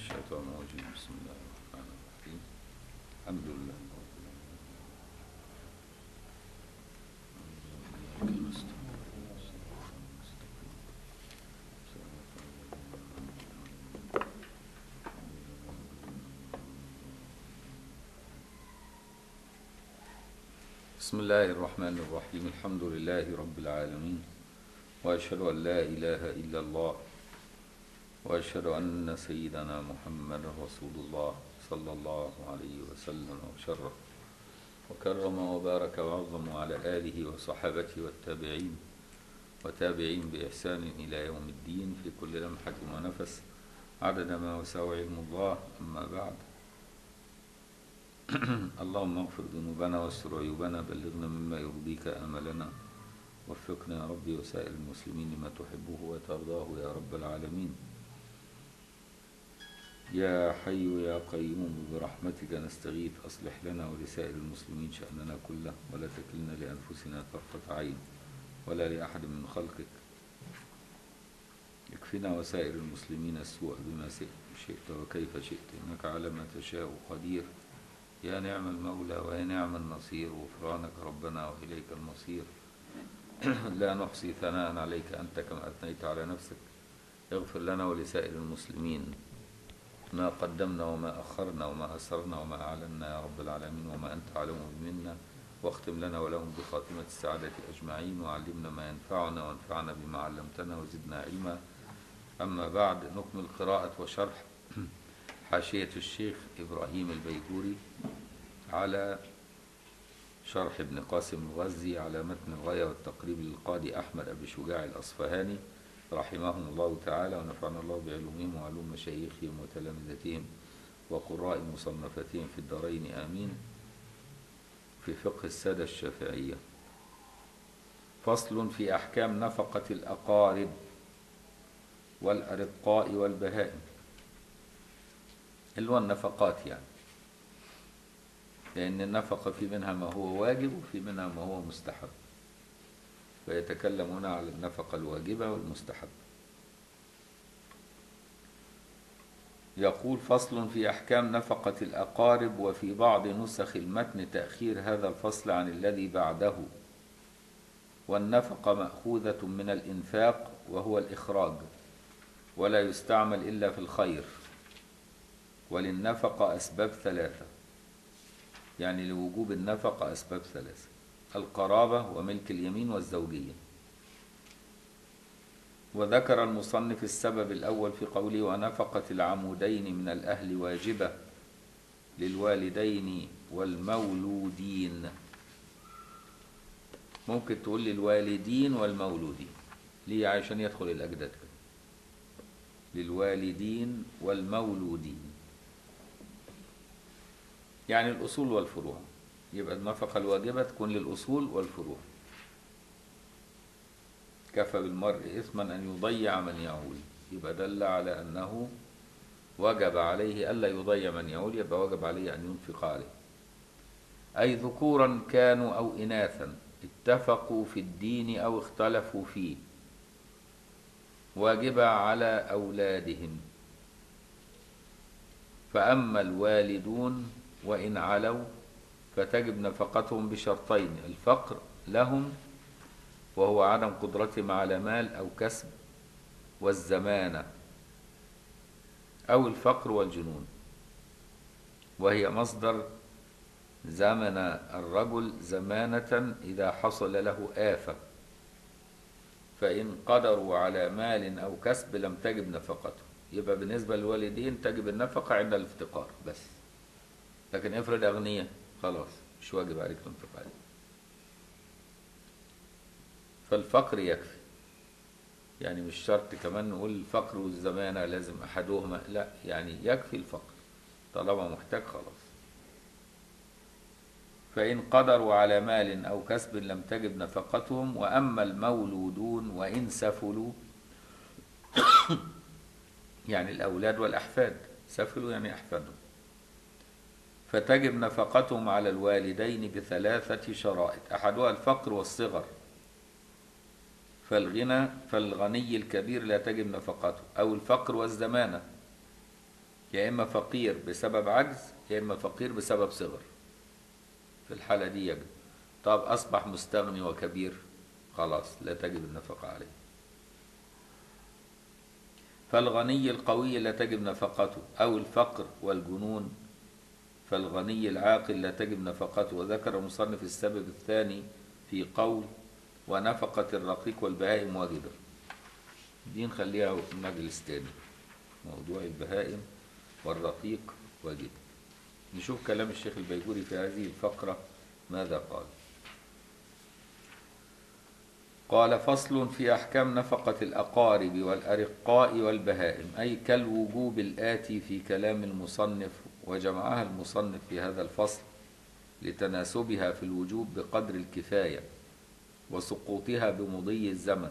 الشيطان الرجيم بسم الله الرحمن الرحيم الحمد لله رب العالمين بسم الله الرحمن الرحيم الحمد لله رب العالمين وأشهد أن لا إله إلا الله وأشهد أن سيدنا محمد رسول الله صلى الله عليه وسلم وشرف وكرم وبارك وعظم على آله وصحابته والتابعين وتابعين بإحسان إلى يوم الدين في كل لمحة ونفس عدد ما وسع علم الله أما بعد اللهم اغفر ذنوبنا واستر عيوبنا بلغنا مما يرضيك آملنا وفقنا يا ربي وسائر المسلمين لما تحبه وترضاه يا رب العالمين يا حي يا قيوم برحمتك نستغيث أصلح لنا ولسائر المسلمين شأننا كله ولا تكلنا لأنفسنا طرفة عين ولا لأحد من خلقك يكفنا وسائر المسلمين السوء بما شئت وكيف شئت إنك على ما تشاء قدير يا نعم المولى ويا نعم النصير غفرانك ربنا وإليك المصير لا نحصي ثناء عليك أنت كما أثنيت على نفسك اغفر لنا ولسائر المسلمين ما قدمنا وما أخرنا وما أسرنا وما أعلنا يا رب العالمين وما أنت أعلم منا واختم لنا ولهم بخاتمة السعادة أجمعين وعلمنا ما ينفعنا وانفعنا بما علمتنا وزدنا علما أما بعد نكمل قراءة وشرح حاشية الشيخ إبراهيم البيجوري على شرح ابن قاسم الغزي على متن الغاية والتقريب للقاضي أحمد أبي شجاع الأصفهاني رحمهم الله تعالى ونفعنا الله بعلومهم وعلوم مشايخهم وتلامذتهم وقراء مصنفتهم في الدارين آمين في فقه السادة الشافعية فصل في أحكام نفقة الأقارب والأرقاء والبهائم اللي هو النفقات يعني لأن النفقة في منها ما هو واجب وفي منها ما هو مستحب فيتكلم هنا على النفقة الواجبة والمستحب يقول فصل في أحكام نفقة الأقارب وفي بعض نسخ المتن تأخير هذا الفصل عن الذي بعده والنفقة مأخوذة من الإنفاق وهو الإخراج ولا يستعمل إلا في الخير وللنفقة أسباب ثلاثة يعني لوجوب النفقة أسباب ثلاثة القرابة وملك اليمين والزوجية وذكر المصنف السبب الأول في قوله ونفقة العمودين من الأهل واجبة للوالدين والمولودين ممكن تقول لي الوالدين والمولودين ليه عشان يدخل الأجداد كده للوالدين والمولودين يعني الأصول والفروع يبقى النفقة الواجبة تكون للأصول والفروع كفى بالمرء إثما أن يضيع من يعول يبقى دل على أنه وجب عليه ألا يضيع من يعول يبقى وجب عليه أن ينفق عليه أي ذكورا كانوا أو إناثا اتفقوا في الدين أو اختلفوا فيه واجب على أولادهم فأما الوالدون وإن علوا فتجب نفقتهم بشرطين الفقر لهم وهو عدم قدرتهم على مال أو كسب والزمانة أو الفقر والجنون وهي مصدر زمن الرجل زمانة إذا حصل له آفة فإن قدروا على مال أو كسب لم تجب نفقته يبقى بالنسبة للوالدين تجب النفقة عند الافتقار بس لكن افرض أغنياء خلاص مش واجب عليك تنفق عليه فالفقر يكفي يعني مش شرط كمان نقول الفقر والزمانة لازم أحدهما لا يعني يكفي الفقر طالما محتاج خلاص فإن قدروا على مال أو كسب لم تجب نفقتهم وأما المولودون وإن سفلوا يعني الأولاد والأحفاد سفلوا يعني أحفادهم فتجب نفقتهم على الوالدين بثلاثة شرائط أحدها الفقر والصغر فالغنى فالغني الكبير لا تجب نفقته أو الفقر والزمانة يا إما فقير بسبب عجز يا إما فقير بسبب صغر في الحالة دي يجب طب أصبح مستغني وكبير خلاص لا تجب النفقة عليه فالغني القوي لا تجب نفقته أو الفقر والجنون فالغني العاقل لا تجب نفقته وذكر المصنف السبب الثاني في قول ونفقة الرقيق والبهائم واجبة دي نخليها في مجلس تاني موضوع البهائم والرقيق واجب نشوف كلام الشيخ البيجوري في هذه الفقرة ماذا قال قال فصل في أحكام نفقة الأقارب والأرقاء والبهائم أي كالوجوب الآتي في كلام المصنف وجمعها المصنف في هذا الفصل لتناسبها في الوجوب بقدر الكفاية وسقوطها بمضي الزمن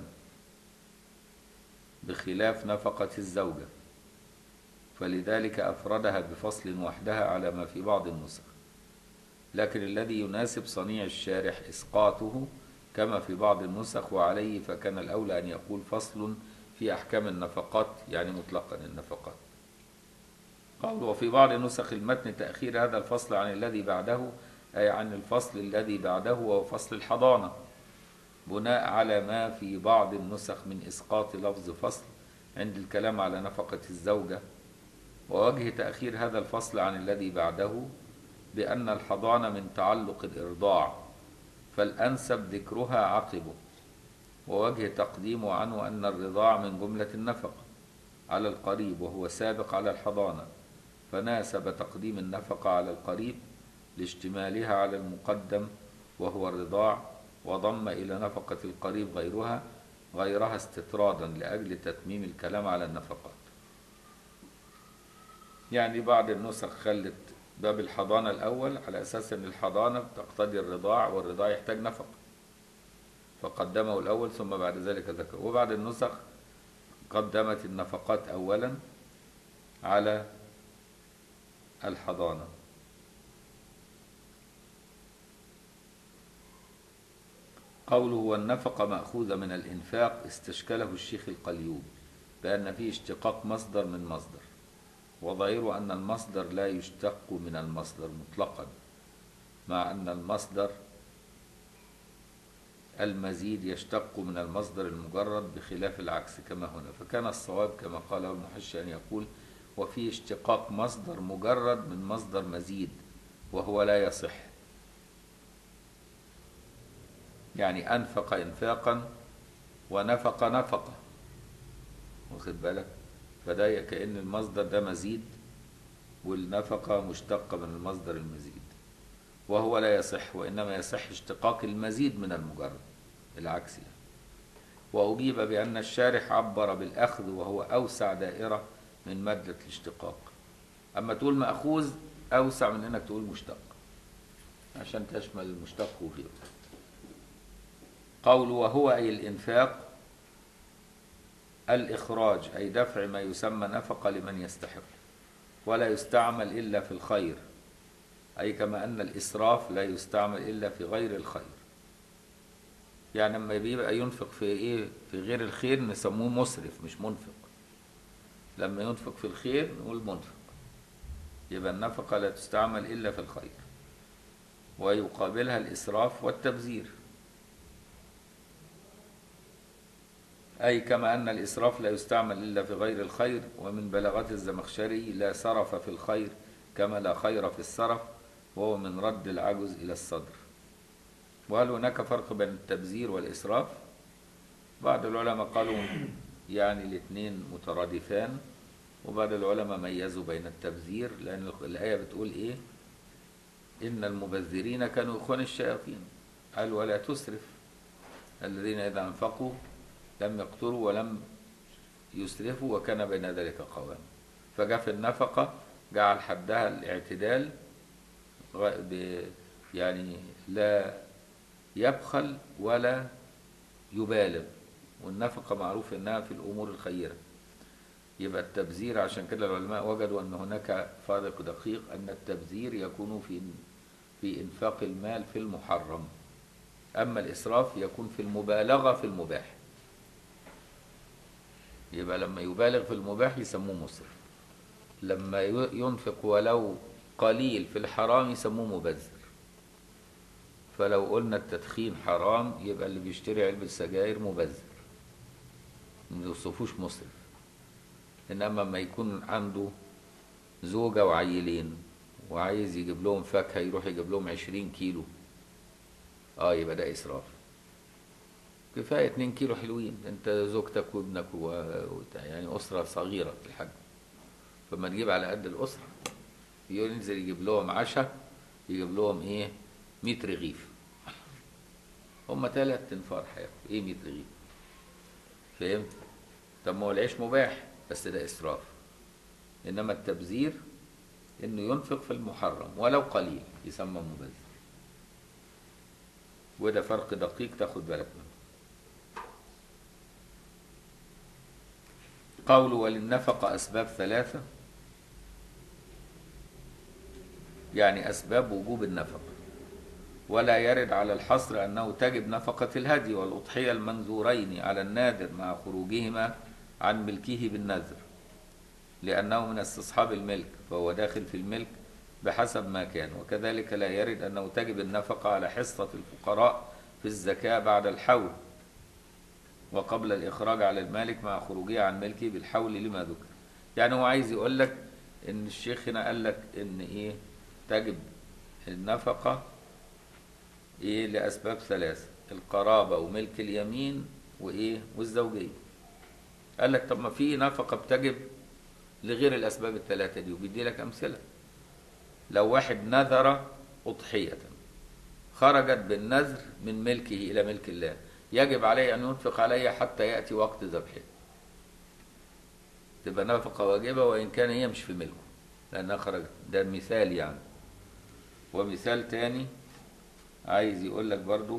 بخلاف نفقة الزوجة فلذلك أفردها بفصل وحدها على ما في بعض النسخ لكن الذي يناسب صنيع الشارح إسقاطه كما في بعض النسخ وعليه فكان الأولى أن يقول فصل في أحكام النفقات يعني مطلقا النفقات قال وفي بعض نسخ المتن تأخير هذا الفصل عن الذي بعده أي عن الفصل الذي بعده وهو فصل الحضانة بناء على ما في بعض النسخ من إسقاط لفظ فصل عند الكلام على نفقة الزوجة ووجه تأخير هذا الفصل عن الذي بعده بأن الحضانة من تعلق الإرضاع فالأنسب ذكرها عقبه ووجه تقديمه عنه أن الرضاع من جملة النفقة على القريب وهو سابق على الحضانة فناسب تقديم النفقة على القريب لاشتمالها على المقدم وهو الرضاع وضم إلى نفقة القريب غيرها غيرها استطرادا لأجل تتميم الكلام على النفقات يعني بعض النسخ خلت باب الحضانة الأول على أساس أن الحضانة تقتضي الرضاع والرضاع يحتاج نفقة فقدمه الأول ثم بعد ذلك ذكر وبعد النسخ قدمت النفقات أولا على الحضانة قوله والنفقة مأخوذة من الإنفاق استشكله الشيخ القليوب بأن فيه اشتقاق مصدر من مصدر وظاهر أن المصدر لا يشتق من المصدر مطلقا مع أن المصدر المزيد يشتق من المصدر المجرد بخلاف العكس كما هنا فكان الصواب كما قاله المحشي أن يقول وفي اشتقاق مصدر مجرد من مصدر مزيد وهو لا يصح يعني أنفق إنفاقا ونفق نفقة واخد بالك فده كأن المصدر ده مزيد والنفقة مشتقة من المصدر المزيد وهو لا يصح وإنما يصح اشتقاق المزيد من المجرد العكس يعني. وأجيب بأن الشارح عبر بالأخذ وهو أوسع دائرة من مادة الاشتقاق أما تقول مأخوذ أوسع من أنك تقول مشتق عشان تشمل المشتق وغيره قول وهو أي الإنفاق الإخراج أي دفع ما يسمى نفقة لمن يستحق ولا يستعمل إلا في الخير أي كما أن الإسراف لا يستعمل إلا في غير الخير يعني لما بيبقى ينفق في إيه في غير الخير نسموه مسرف مش منفق لما ينفق في الخير نقول منفق يبقى النفقة لا تستعمل إلا في الخير ويقابلها الإسراف والتبذير أي كما أن الإسراف لا يستعمل إلا في غير الخير ومن بلاغات الزمخشري لا سرف في الخير كما لا خير في السرف وهو من رد العجز إلى الصدر وهل هناك فرق بين التبذير والإسراف بعض العلماء قالوا يعني الاثنين مترادفان وبعض العلماء ميزوا بين التبذير لأن الآية بتقول إيه إن المبذرين كانوا إخوان الشياطين قال ولا تسرف الذين إذا أنفقوا لم يقتروا ولم يسرفوا وكان بين ذلك قواما فجاء في النفقة جعل حدها الاعتدال يعني لا يبخل ولا يبالغ والنفقة معروف انها في الامور الخيرة يبقى التبذير عشان كده العلماء وجدوا ان هناك فارق دقيق ان التبذير يكون في في انفاق المال في المحرم اما الاسراف يكون في المبالغة في المباح يبقى لما يبالغ في المباح يسموه مسرف لما ي- ينفق ولو قليل في الحرام يسموه مبذر فلو قلنا التدخين حرام يبقى اللي بيشتري علبة سجاير مبذر ما يوصفوش مسرف انما لما يكون عنده زوجة وعيلين وعايز يجيب لهم فاكهة يروح يجيب لهم عشرين كيلو اه يبقى ده اسراف كفاية اتنين كيلو حلوين انت زوجتك وابنك و... وبتاع، يعني اسرة صغيرة في الحجم فما تجيب على قد الاسرة ينزل يجيب لهم عشاء يجيب لهم ايه 100 رغيف هم تلات تنفار هياكلوا ايه 100 رغيف فهمت طب ما هو العيش مباح بس ده اسراف انما التبذير انه ينفق في المحرم ولو قليل يسمى مبذر وده فرق دقيق تاخد بالك منه قوله وللنفقة أسباب ثلاثة يعني أسباب وجوب النفقة ولا يرد على الحصر أنه تجب نفقة الهدي والأضحية المنذورين على النادر مع خروجهما عن ملكه بالنذر لأنه من استصحاب الملك فهو داخل في الملك بحسب ما كان وكذلك لا يرد أنه تجب النفقة على حصة الفقراء في الزكاة بعد الحول وقبل الإخراج على المالك مع خروجه عن ملكه بالحول لما ذكر يعني هو عايز يقول لك إن الشيخ هنا قال لك إن إيه تجب النفقة إيه لأسباب ثلاثة القرابة وملك اليمين وإيه والزوجية قال لك طب ما في نفقة بتجب لغير الأسباب الثلاثة دي وبيدي لك أمثلة لو واحد نذر أضحية خرجت بالنذر من ملكه إلى ملك الله يجب عليه أن ينفق عليها حتى يأتي وقت ذبحها تبقى نفقة واجبة وإن كان هي مش في ملكه لأنها خرجت ده مثال يعني ومثال تاني عايز يقول لك برضو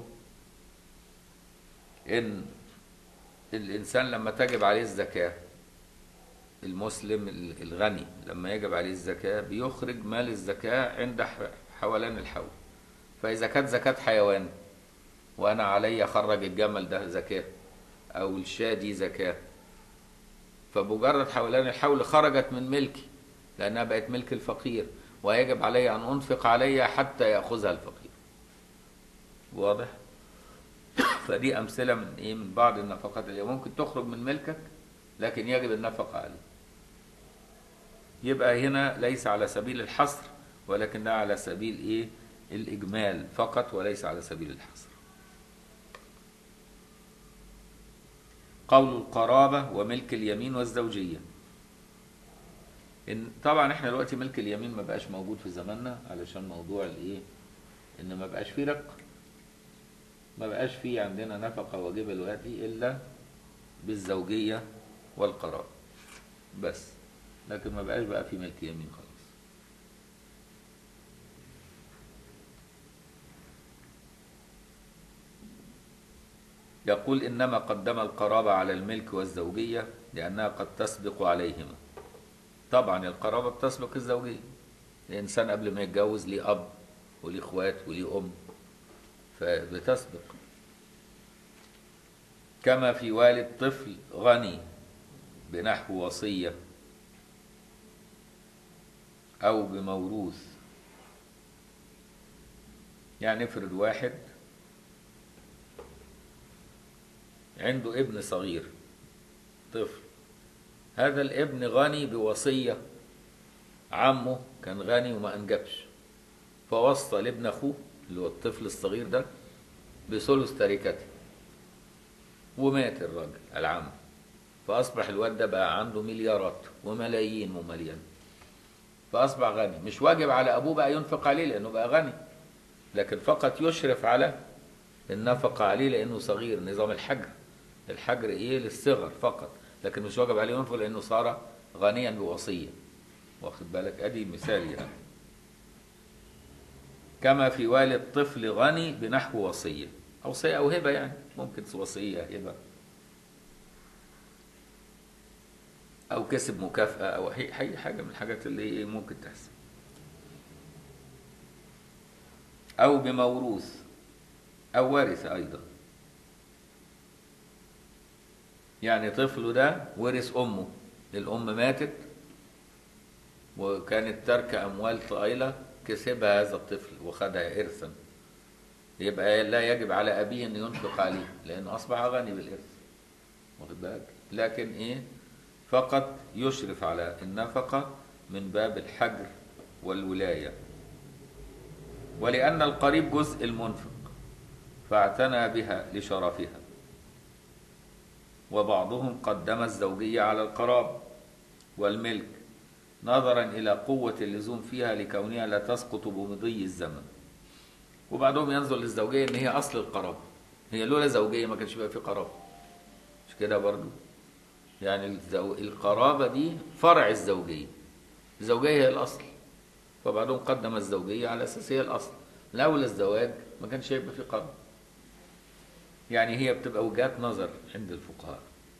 إن الإنسان لما تجب عليه الزكاة المسلم الغني لما يجب عليه الزكاة بيخرج مال الزكاة عند ح- حولان الحول فإذا كانت زكاة حيوان وأنا علي أخرج الجمل ده زكاة أو الشاة دي زكاة فمجرد حولان الحول خرجت من ملكي لأنها بقت ملك الفقير ويجب علي أن أنفق عليها حتى يأخذها الفقير واضح؟ فدي أمثلة من إيه من بعض النفقات اللي ممكن تخرج من ملكك لكن يجب النفقة عليه يبقى هنا ليس على سبيل الحصر ولكنها على سبيل إيه الإجمال فقط وليس على سبيل الحصر قول القرابة وملك اليمين والزوجية إن طبعا احنا دلوقتي ملك اليمين ما بقاش موجود في زماننا علشان موضوع الايه ان ما بقاش فيه رق ما بقاش فيه عندنا نفقة واجبة دلوقتي الا بالزوجية والقرابة بس لكن ما بقاش بقى في ملك يمين خلاص يقول إنما قدم القرابة على الملك والزوجية لأنها قد تسبق عليهما طبعا القرابة بتسبق الزوجية الإنسان قبل ما يتجوز ليه أب وليه إخوات وليه أم فبتسبق كما في والد طفل غني بنحو وصية أو بموروث يعني افرض واحد عنده ابن صغير طفل هذا الابن غني بوصية عمه كان غني وما أنجبش فوصى لابن أخوه اللي هو الطفل الصغير ده بثلث تركته ومات الراجل العم فأصبح الواد ده بقى عنده مليارات وملايين ومليان فأصبح غني مش واجب على أبوه بقى ينفق عليه لأنه بقى غني لكن فقط يشرف على النفقة عليه لأنه صغير نظام الحجر الحجر إيه للصغر فقط لكن مش واجب عليه ينفق لأنه صار غنيا بوصية واخد بالك أدي مثال يعني كما في والد طفل غني بنحو وصية وصية أو هبة يعني ممكن وصية هبة أو كسب مكافأة أو أي أي حاجة من الحاجات اللي إيه ممكن تحصل أو بموروث أو وارث أيضا يعني طفله ده ورث أمه الأم ماتت وكانت ترك أموال طائلة كسبها هذا الطفل وخدها إرثا يبقى لا يجب على أبيه أن ينفق عليه لأنه أصبح غني بالإرث واخد بالك لكن إيه فقط يشرف على النفقة من باب الحجر والولاية ولأن القريب جزء المنفق فاعتنى بها لشرفها وبعضهم قدم الزوجية على القراب والملك نظرا إلى قوة اللزوم فيها لكونها لا تسقط بمضي الزمن وبعضهم ينظر للزوجية إن هي أصل القرابة هي لولا زوجية ما كانش بقى في قرابة مش كده برضو يعني الزو... القرابة دي فرع الزوجية الزوجية هي الأصل فبعضهم قدم الزوجية على أساس هي الأصل لولا الزواج ما كانش هيبقى في قرابة يعني هي بتبقى وجهات نظر عند الفقهاء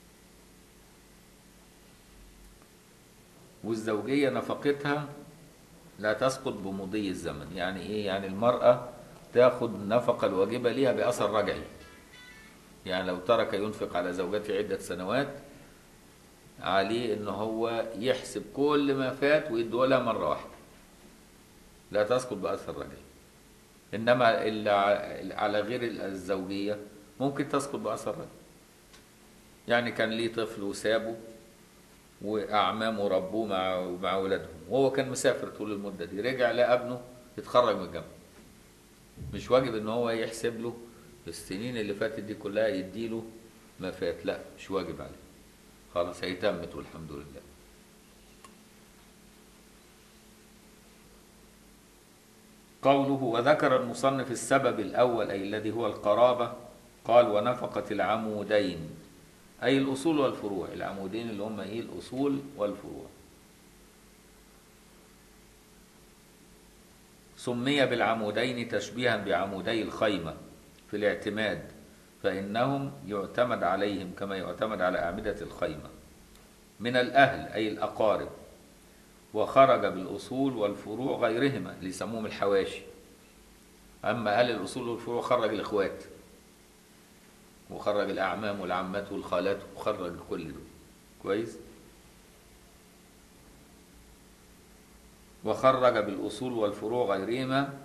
والزوجية نفقتها لا تسقط بمضي الزمن يعني ايه يعني المرأة تاخد النفقة الواجبة ليها بأثر رجعي يعني لو ترك ينفق على زوجته عدة سنوات عليه ان هو يحسب كل ما فات ويديه لها مرة واحدة لا تسقط بأثر رجعي انما اللي على غير الزوجية ممكن تسقط بأثر رجعي يعني كان ليه طفل وسابه واعمامه ربوه مع مع ولادهم وهو كان مسافر طول المده دي رجع لقى ابنه يتخرج من الجامعه مش واجب ان هو يحسب له السنين اللي فاتت دي كلها يديله ما فات لا مش واجب عليه خلاص هي تمت والحمد لله قوله وذكر المصنف السبب الأول أي الذي هو القرابة قال ونفقة العمودين أي الأصول والفروع العمودين اللي هم إيه الأصول والفروع سمي بالعمودين تشبيها بعمودي الخيمة في الاعتماد فإنهم يعتمد عليهم كما يعتمد على أعمدة الخيمة من الأهل أي الأقارب وخرج بالأصول والفروع غيرهما اللي يسموهم الحواشي أما أهل الأصول والفروع خرج الإخوات وخرج الأعمام والعمات والخالات وخرج كل دول كويس وخرج بالأصول والفروع غيرهما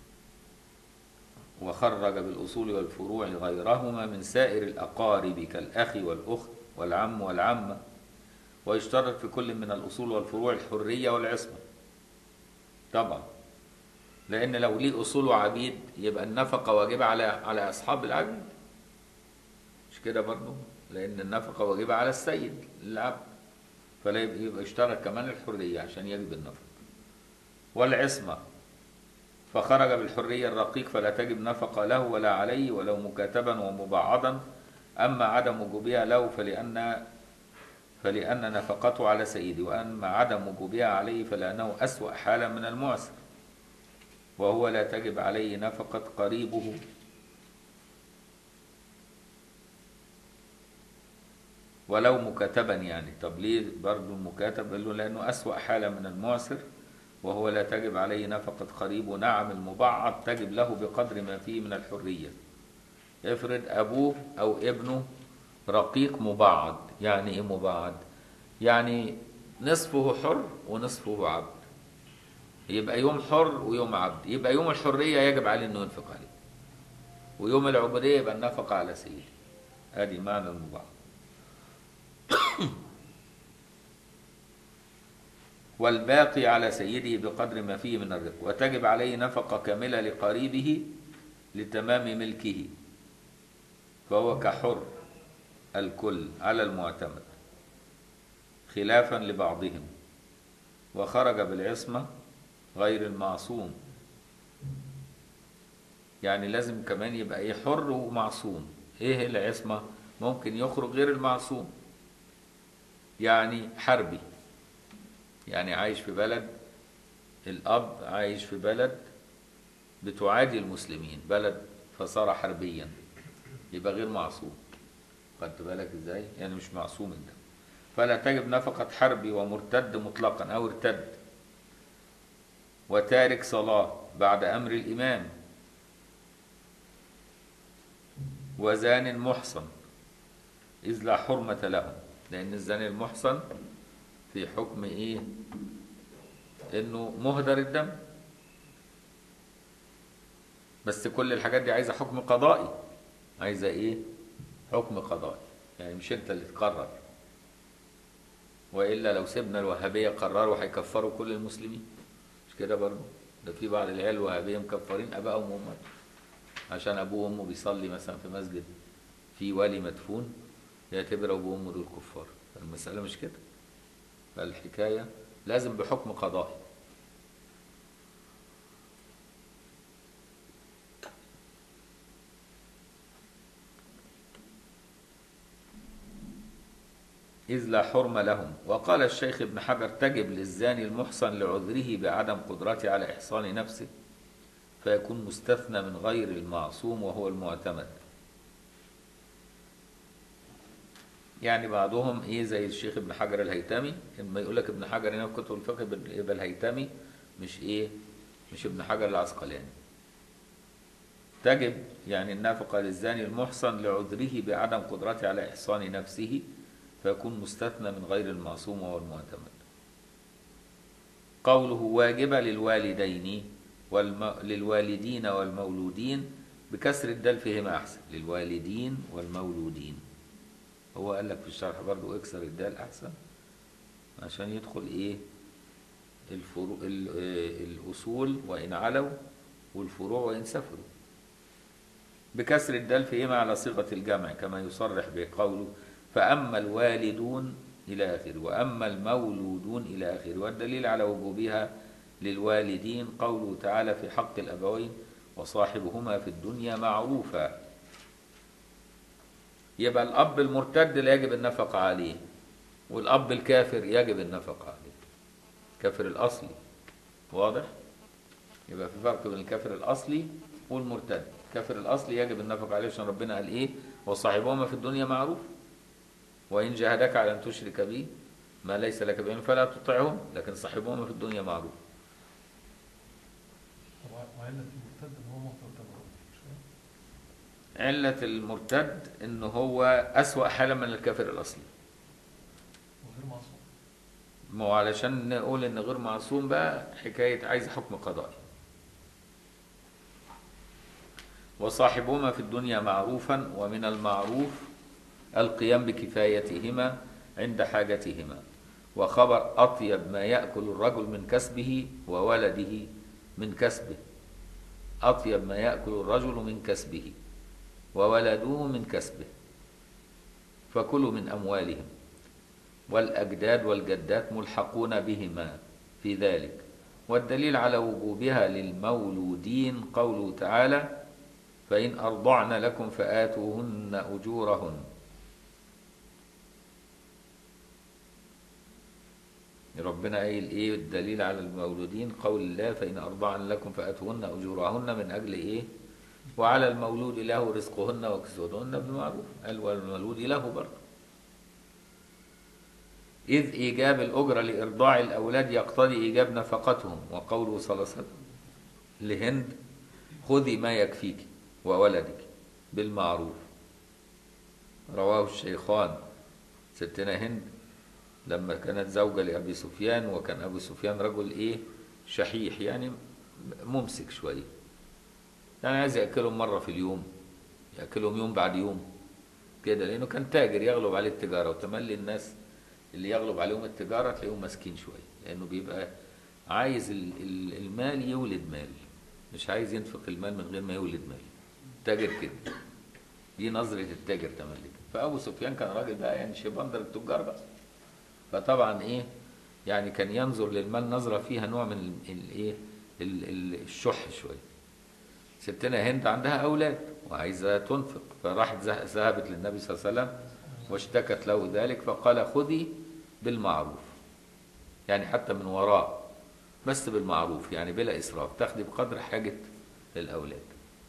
وخرج بالأصول والفروع غيرهما من سائر الأقارب كالأخ والأخت والعم والعمة ويشترط في كل من الأصول والفروع الحرية والعصمة طبعا لأن لو ليه أصول وعبيد يبقى النفقة واجبة على على أصحاب العبيد مش كده برضه لأن النفقة واجبة على السيد العبد فلا يبقى يشترط كمان الحرية عشان يجب النفقة والعصمة فخرج بالحرية الرقيق فلا تجب نفقة له ولا عليه ولو مكاتبا ومبعضا أما عدم وجوبها له فلأن فلأن نفقته على سيدي وأما عدم وجوبها عليه فلأنه أسوأ حالا من المعسر وهو لا تجب عليه نفقة قريبه ولو مكاتبا يعني طب ليه برضه المكاتب قال له لأنه أسوأ حالا من المعسر وهو لا تجب عليه نفقة قريبه نعم المبعض تجب له بقدر ما فيه من الحرية افرض أبوه أو ابنه رقيق مبعض يعني إيه مبعض يعني نصفه حر ونصفه عبد يبقى يوم حر ويوم عبد يبقى يوم الحرية يجب عليه أنه ينفق عليه ويوم العبودية يبقى النفقة على سيده هذه معنى المبعض والباقي على سيده بقدر ما فيه من الرق وتجب عليه نفقة كاملة لقريبه لتمام ملكه فهو كحر الكل على المعتمد خلافا لبعضهم وخرج بالعصمة غير المعصوم يعني لازم كمان يبقى ايه حر ومعصوم ايه العصمة ممكن يخرج غير المعصوم يعني حربي يعني عايش في بلد الأب عايش في بلد بتعادي المسلمين بلد فصار حربيا يبقى غير معصوم خدت بالك ازاي يعني مش معصوم الدم فلا تجب نفقة حربي ومرتد مطلقا أو ارتد وتارك صلاة بعد أمر الإمام وزان محصن إذ لا حرمة له لأن الزاني المحصن في حكم إيه انه مهدر الدم بس كل الحاجات دي عايزه حكم قضائي عايزه ايه حكم قضائي يعني مش انت اللي تقرر والا لو سيبنا الوهابيه قرروا هيكفروا كل المسلمين مش كده برضه ده في بعض العيال الوهابيه مكفرين ابائهم وامهاتهم عشان ابوه وامه بيصلي مثلا في مسجد في والي مدفون يعتبر ابوه وامه دول كفار المساله مش كده فالحكايه لازم بحكم قضائي إذ لا حرم لهم وقال الشيخ ابن حجر تجب للزاني المحصن لعذره بعدم قدرته على إحصان نفسه فيكون مستثنى من غير المعصوم وهو المعتمد يعني بعضهم ايه زي الشيخ ابن حجر الهيتمي لما يقول لك ابن حجر هنا في كتب الفقه يبقى الهيتمي مش ايه مش ابن حجر العسقلاني تجب يعني النفقة للزاني المحصن لعذره بعدم قدرته على إحصان نفسه فيكون مستثنى من غير المعصوم وهو المعتمد قوله واجبة للوالدين والم... للوالدين والمولودين بكسر الدال فيهما أحسن للوالدين والمولودين هو قال لك في الشرح برضو اكسر الدال أحسن عشان يدخل إيه الفرو... ال... الأصول وإن علوا والفروع وإن سفلوا بكسر الدال فيهما على صيغة الجمع كما يصرح بقوله فأما الوالدون إلى آخره وأما المولودون إلى آخره والدليل على وجوبها للوالدين قوله تعالى في حق الأبوين وصاحبهما في الدنيا معروفا يبقى الأب المرتد لا يجب النفقة عليه والأب الكافر يجب النفقة عليه كافر الأصلي واضح؟ يبقى في فرق بين الكافر الأصلي والمرتد الكافر الأصلي يجب النفقة عليه عشان ربنا قال إيه وصاحبهما في الدنيا معروف وإن جاهدك على أن تشرك بي ما ليس لك به فلا تطعهم لكن صاحبهما في الدنيا معروف وعلة المرتد ان هو مرتد مش كده؟ علة المرتد إن هو أسوأ حالة من الكافر الأصلي وغير معصوم ما هو علشان نقول إن غير معصوم بقى حكاية عايز حكم قضائي وصاحبهما في الدنيا معروفا ومن المعروف القيام بكفايتهما عند حاجتهما وخبر أطيب ما يأكل الرجل من كسبه وولده من كسبه أطيب ما يأكل الرجل من كسبه وولده من كسبه فكلوا من أموالهم والأجداد والجدات ملحقون بهما في ذلك والدليل على وجوبها للمولودين قوله تعالى فإن أرضعن لكم فآتوهن أجورهن ربنا قايل ايه الدليل على المولودين قول الله فإن أرضعن لكم فآتوهن أجورهن من أجل ايه وعلى المولود له رزقهن وكسوتهن بالمعروف قال والمولود له برضه إذ إيجاب الأجرة لإرضاع الأولاد يقتضي إيجاب نفقتهم وقوله صلى الله عليه وسلم لهند خذي ما يكفيك وولدك بالمعروف رواه الشيخان ستنا هند لما كانت زوجة لأبي سفيان وكان أبو سفيان رجل إيه شحيح يعني ممسك شوية يعني عايز يأكلهم مرة في اليوم يأكلهم يوم بعد يوم كده لأنه كان تاجر يغلب عليه التجارة وتملي الناس اللي يغلب عليهم التجارة تلاقيهم ماسكين شوية لأنه بيبقى عايز ال- ال- المال يولد مال مش عايز ينفق المال من غير ما يولد مال تاجر كده دي نظرة التاجر تملي كده. فأبو سفيان كان راجل بقى يعني شبندر التجار بقى فطبعا ايه يعني كان ينظر للمال نظرة فيها نوع من ال- الايه ال- ال- الشح شوية ستنا هند عندها أولاد وعايزة تنفق فراحت ذه- ذهبت للنبي صلى الله عليه وسلم واشتكت له ذلك فقال خذي بالمعروف يعني حتى من وراء بس بالمعروف يعني بلا إسراف تاخدي بقدر حاجة الأولاد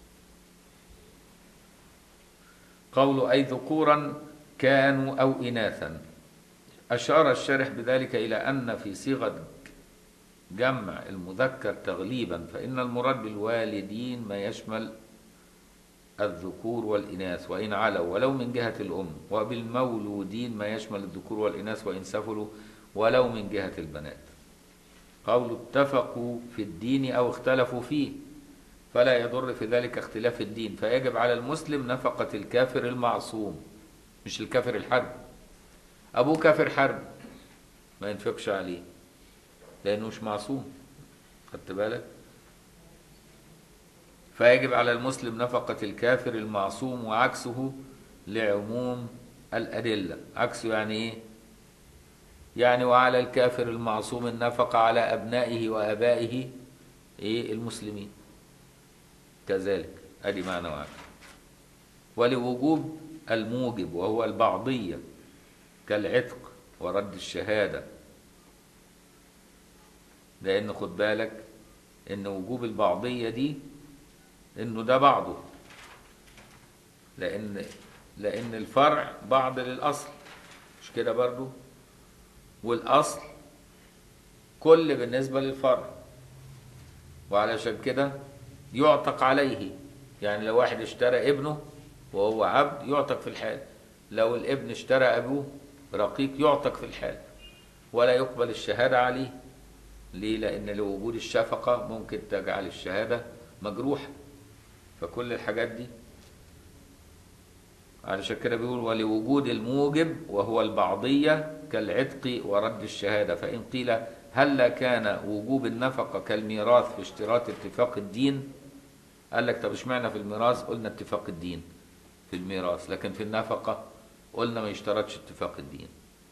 قول أي ذكورا كانوا أو إناثا أشار الشارح بذلك إلى أن في صيغة جمع المذكر تغليبا فإن المراد بالوالدين ما يشمل الذكور والإناث وإن علوا ولو من جهة الأم وبالمولودين ما يشمل الذكور والإناث وإن سفلوا ولو من جهة البنات قول اتفقوا في الدين أو اختلفوا فيه فلا يضر في ذلك اختلاف الدين فيجب على المسلم نفقة الكافر المعصوم مش الكافر الحرب أبوه كافر حرب ما ينفقش عليه لأنه مش معصوم خدت بالك فيجب على المسلم نفقة الكافر المعصوم وعكسه لعموم الأدلة عكسه يعني إيه؟ يعني وعلى الكافر المعصوم النفقة على أبنائه وآبائه إيه المسلمين كذلك أدي معنى واحد ولوجوب الموجب وهو البعضية كالعتق ورد الشهادة لأن خد بالك إن وجوب البعضية دي إنه ده بعضه لأن لأن الفرع بعض للأصل مش كده برضو والأصل كل بالنسبة للفرع وعلشان كده يعتق عليه يعني لو واحد اشترى ابنه وهو عبد يعتق في الحال لو الابن اشترى أبوه رقيق يعتق في الحال ولا يقبل الشهادة عليه ليه؟ لأن لوجود الشفقة ممكن تجعل الشهادة مجروحة فكل الحاجات دي علشان كده بيقول ولوجود الموجب وهو البعضية كالعتق ورد الشهادة فإن قيل هل كان وجوب النفقة كالميراث في اشتراط اتفاق الدين قال لك طب اشمعنى في الميراث قلنا اتفاق الدين في الميراث لكن في النفقة قلنا ما يشترطش اتفاق الدين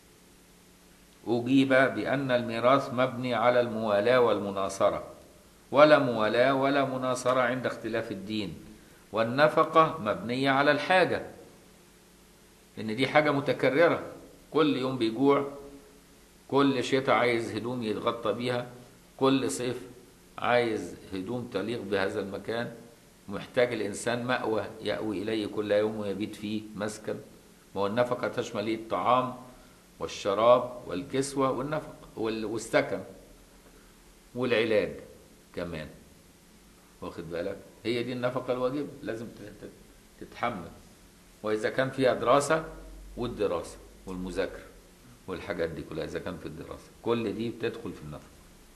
أجيب بأن الميراث مبني على الموالاة والمناصرة ولا موالاة ولا مناصرة عند اختلاف الدين والنفقة مبنية على الحاجة إن دي حاجة متكررة كل يوم بيجوع كل شتاء عايز هدوم يتغطى بيها كل صيف عايز هدوم تليق بهذا المكان محتاج الإنسان مأوى يأوي إليه كل يوم ويبيت فيه مسكن ما هو النفقة تشمل إيه؟ الطعام والشراب والكسوة والنفق والسكن والعلاج كمان واخد بالك هي دي النفقة الواجبة لازم تتحمل وإذا كان فيها دراسة والدراسة والمذاكرة والحاجات دي كلها إذا كان في الدراسة كل دي بتدخل في النفقة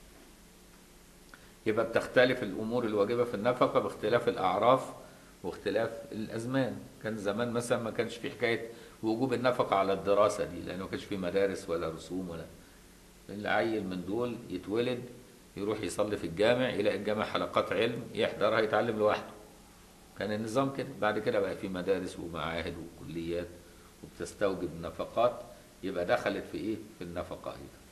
يبقى بتختلف الأمور الواجبة في النفقة باختلاف الأعراف واختلاف الأزمان كان زمان مثلا ما كانش في حكاية وجوب النفقة على الدراسة دي لأنه ما كانش في مدارس ولا رسوم ولا العيل من دول يتولد يروح يصلي في الجامع يلاقي الجامع حلقات علم يحضرها يتعلم لوحده كان النظام كده بعد كده بقى في مدارس ومعاهد وكليات وبتستوجب نفقات يبقى دخلت في ايه في النفقة ايضا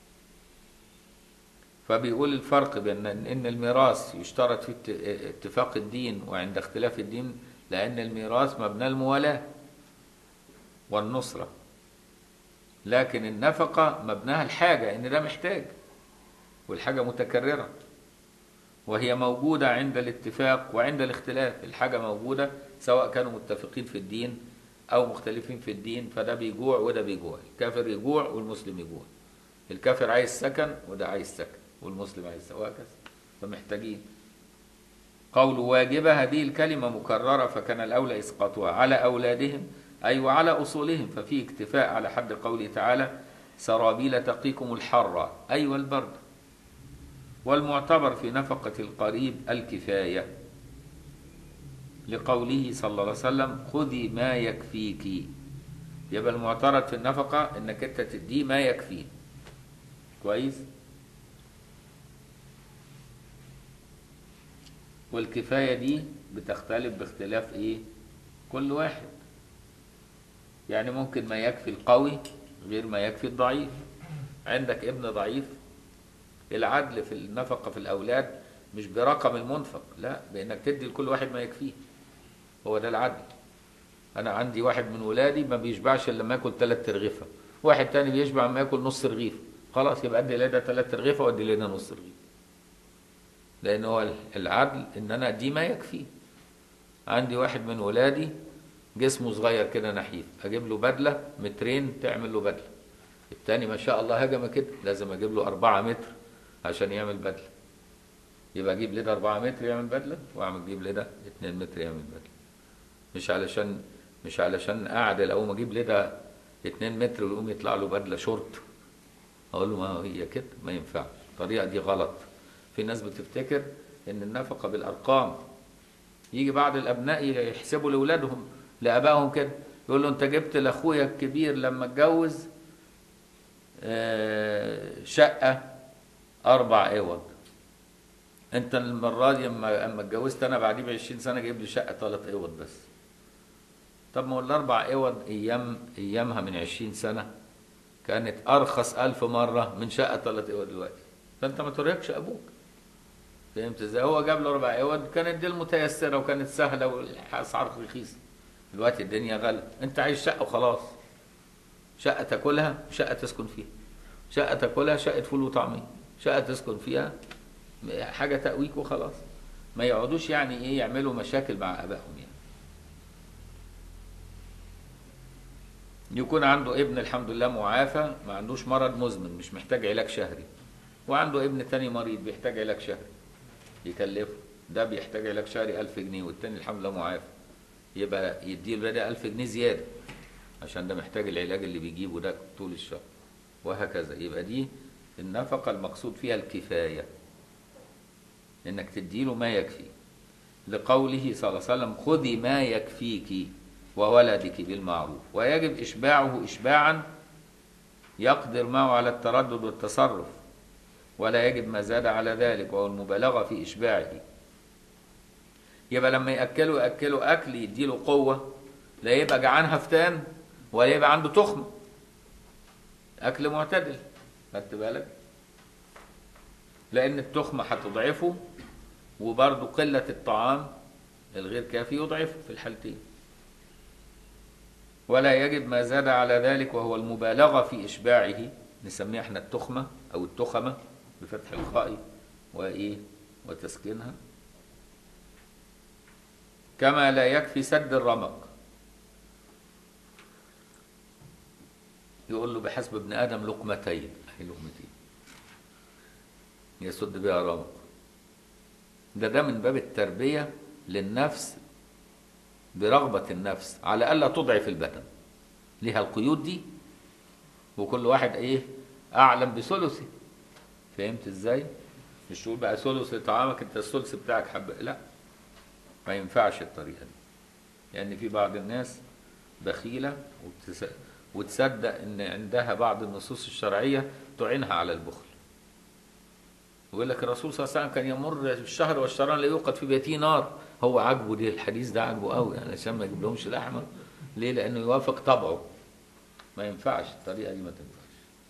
فبيقول الفرق بين ان الميراث يشترط في اتفاق الدين وعند اختلاف الدين لان الميراث مبنى الموالاه والنصرة لكن النفقة مبناها الحاجة إن ده محتاج والحاجة متكررة وهي موجودة عند الاتفاق وعند الاختلاف الحاجة موجودة سواء كانوا متفقين في الدين أو مختلفين في الدين فده بيجوع وده بيجوع الكافر يجوع والمسلم يجوع الكافر عايز سكن وده عايز سكن والمسلم عايز سكن وهكذا فمحتاجين قول واجبة هذه الكلمة مكررة فكان الأولى إسقاطها على أولادهم أي أيوة وعلى أصولهم ففي اكتفاء على حد قوله تعالى سرابيل تقيكم الحر أي أيوة والبرد والمعتبر في نفقة القريب الكفاية لقوله صلى الله عليه وسلم خذي ما يكفيك يبقى المعترض في النفقة انك انت تديه ما يكفيه كويس والكفاية دي بتختلف باختلاف ايه كل واحد يعني ممكن ما يكفي القوي غير ما يكفي الضعيف عندك ابن ضعيف العدل في النفقة في الأولاد مش برقم المنفق لا بأنك تدي لكل واحد ما يكفيه هو ده العدل أنا عندي واحد من ولادي ما بيشبعش إلا لما ياكل ثلاث ترغيفة واحد تاني بيشبع لما ياكل نص رغيف خلاص يبقى أدي لنا ثلاث ترغيفة وأدي لنا نص رغيف لأن هو العدل إن أنا أدي ما يكفيه عندي واحد من ولادي جسمه صغير كده نحيف اجيب له بدله مترين تعمل له بدله التاني ما شاء الله هجمه كده لازم اجيب له أربعة متر عشان يعمل بدله يبقى اجيب لده أربعة متر يعمل بدله واعمل اجيب لده اتنين متر يعمل بدله مش علشان مش علشان اعدل اقوم اجيب لده اتنين متر ويقوم يطلع له بدله شورت اقول له ما هي كده ما ينفعش الطريقة دي غلط في ناس بتفتكر ان النفقة بالارقام يجي بعض الابناء يحسبوا لاولادهم لابائهم كده يقول له انت جبت لاخويا الكبير لما اتجوز آه، شقة اربع اوض انت المرة دي اما اما اتجوزت انا بعديه ب 20 سنة جايب لي شقة ثلاث اوض بس طب ما هو الاربع اوض ايام ايامها من 20 سنة كانت ارخص ألف مرة من شقة ثلاث اوض دلوقتي فانت ما ترهقش ابوك فهمت ازاي هو جاب له اربع اوض كانت دي المتيسره وكانت سهله والاسعار رخيصه دلوقتي الدنيا غلا انت عايز شقه وخلاص شقه تاكلها شقه تسكن فيها شقه تاكلها شقه فول وطعميه شقه تسكن فيها حاجه تاويك وخلاص ما يقعدوش يعني ايه يعملوا مشاكل مع ابائهم يعني يكون عنده ابن الحمد لله معافى ما عندوش مرض مزمن مش محتاج علاج شهري وعنده ابن تاني مريض بيحتاج علاج شهري يكلفه ده بيحتاج علاج شهري 1000 جنيه والتاني الحمد لله معافى يبقى يديله ده 1000 جنيه زياده عشان ده محتاج العلاج اللي بيجيبه ده طول الشهر وهكذا يبقى دي النفقه المقصود فيها الكفايه انك تديله ما يكفي لقوله صلى الله عليه وسلم خذي ما يكفيك وولدك بالمعروف ويجب اشباعه اشباعا يقدر معه على التردد والتصرف ولا يجب ما زاد على ذلك وهو المبالغة في إشباعه يبقى لما يأكله يأكله أكل يديله قوة لا يبقى جعان هفتان ولا يبقى عنده تخمة أكل معتدل خدت بالك لأن التخمة هتضعفه وبرضه قلة الطعام الغير كافي يضعفه في الحالتين ولا يجب ما زاد على ذلك وهو المبالغة في إشباعه نسميها احنا التخمة أو التخمة بفتح الخاء وإيه وتسكينها كما لا يكفي سد الرمق يقول له بحسب ابن آدم لقمتين أي لقمتين يسد بها رمق ده ده من باب التربية للنفس برغبة النفس على ألا تضعف البدن ليها القيود دي وكل واحد ايه اعلم بثلثه فهمت ازاي مش تقول بقى ثلث لطعامك انت الثلث بتاعك حب لا ما ينفعش الطريقه دي لان يعني في بعض الناس بخيله وبتس... وتصدق ان عندها بعض النصوص الشرعيه تعينها على البخل ويقول لك الرسول صلى الله عليه وسلم كان يمر الشهر والشهران لا يوقد في بيته نار هو عاجبه دي الحديث ده عاجبه قوي يعني عشان ما يجيب لهمش لحمه ليه لانه يوافق طبعه ما ينفعش الطريقه دي ما تنفعش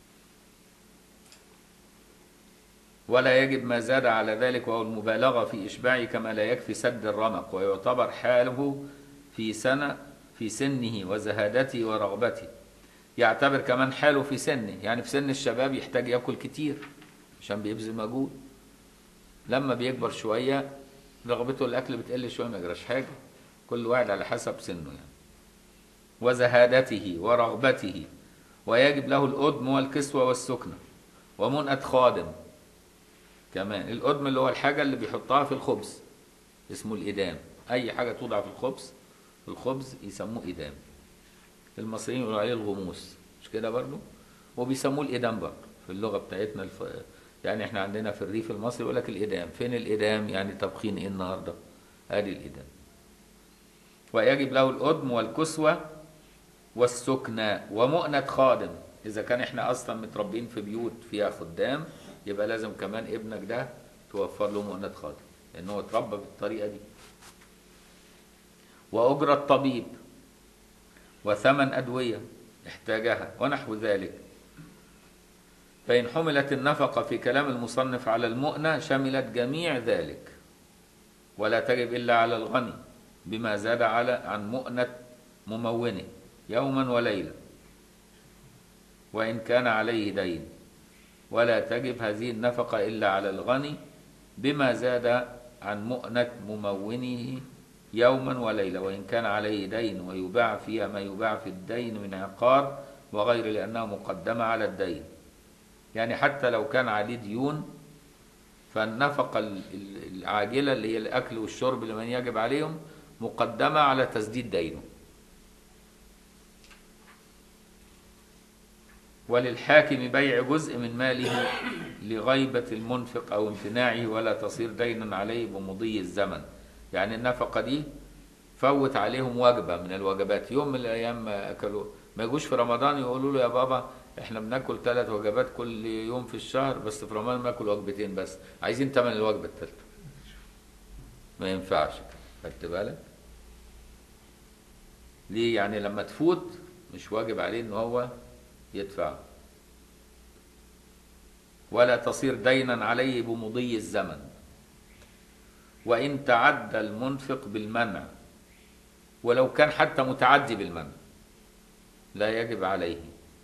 ولا يجب ما زاد على ذلك وهو المبالغه في اشباعه كما لا يكفي سد الرمق ويعتبر حاله في سنه في سنه وزهادته ورغبته يعتبر كمان حاله في سنه يعني في سن الشباب يحتاج ياكل كتير عشان بيبذل مجهود لما بيكبر شويه رغبته الاكل بتقل شويه ما يجراش حاجه كل واحد على حسب سنه يعني وزهادته ورغبته ويجب له الأدم والكسوة والسكنة ومنأة خادم كمان الأدم اللي هو الحاجة اللي بيحطها في الخبز اسمه الإدام أي حاجة توضع في الخبز في الخبز يسموه إدام المصريين يقولوا عليه الغموس مش كده برضو وبيسموه الإدام برضو في اللغة بتاعتنا الف... يعني احنا عندنا في الريف المصري يقول لك الإدام فين الإدام يعني طبخين ايه النهارده ادي الإدام ويجب له الأدم والكسوة والسكنى ومؤنة خادم إذا كان إحنا أصلا متربيين في بيوت فيها خدام يبقى لازم كمان ابنك ده توفر له مؤنة خادم لأن هو اتربى بالطريقة دي وأجرة طبيب وثمن أدوية احتاجها ونحو ذلك فإن حملت النفقة في كلام المصنف على المؤنة شملت جميع ذلك ولا تجب إلا على الغني بما زاد على عن مؤنة ممونه يوما وليلة وإن كان عليه دين ولا تجب هذه النفقة إلا على الغني بما زاد عن مؤنة ممونه يوما وليلة وإن كان عليه دين ويباع فيها ما يباع في الدين من عقار وغير لأنها مقدمة على الدين يعني حتى لو كان عليه ديون فالنفقة العاجلة اللي هي الأكل والشرب لمن يجب عليهم مقدمة على تسديد دينه وللحاكم بيع جزء من ماله لغيبة المنفق أو امتناعه ولا تصير دينا عليه بمضي الزمن يعني النفقة دي فوت عليهم وجبة من الوجبات يوم من الأيام ما أكلوا ما يجوش في رمضان يقولوا له يا بابا احنا بناكل ثلاث وجبات كل يوم في الشهر بس في رمضان بناكل وجبتين بس عايزين تمن الوجبة الثالثة ما ينفعش خدت بالك ليه يعني لما تفوت مش واجب عليه ان هو يدفع ولا تصير دينا عليه بمضي الزمن وإن تعدى المنفق بالمنع ولو كان حتى متعدي بالمنع لا يجب عليه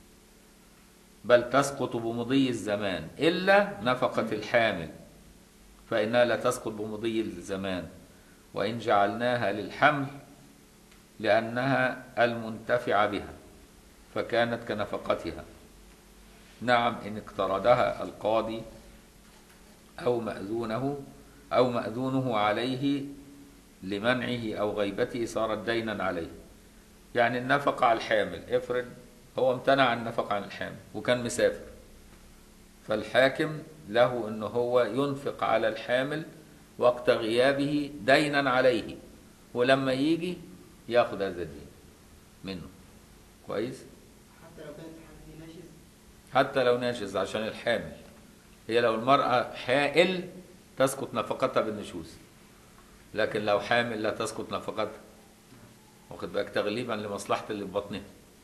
بل تسقط بمضي الزمان إلا نفقة الحامل فإنها لا تسقط بمضي الزمان وإن جعلناها للحمل لأنها المنتفع بها فكانت كنفقتها نعم إن اقترضها القاضي أو مأذونه أو مأذونه عليه لمنعه أو غيبته صارت دينا عليه يعني النفقة على الحامل افرض هو امتنع عن النفقة عن الحامل وكان مسافر فالحاكم له أنه هو ينفق على الحامل وقت غيابه دينا عليه ولما يجي ياخد هذا الدين منه كويس حتى لو كانت الحمل دي ناشز حتى لو ناشز عشان الحامل هي لو المرأة حائل تسقط نفقتها بالنشوز لكن لو حامل لا تسقط نفقتها واخد بالك تغليبا لمصلحة اللي في بطنها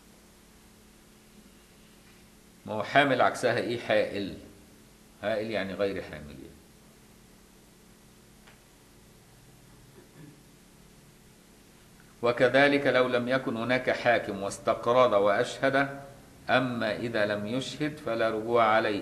ما هو حامل عكسها ايه حائل حائل يعني غير حامل يعني. وكذلك لو لم يكن هناك حاكم واستقرض وأشهد أما إذا لم يشهد فلا رجوع عليه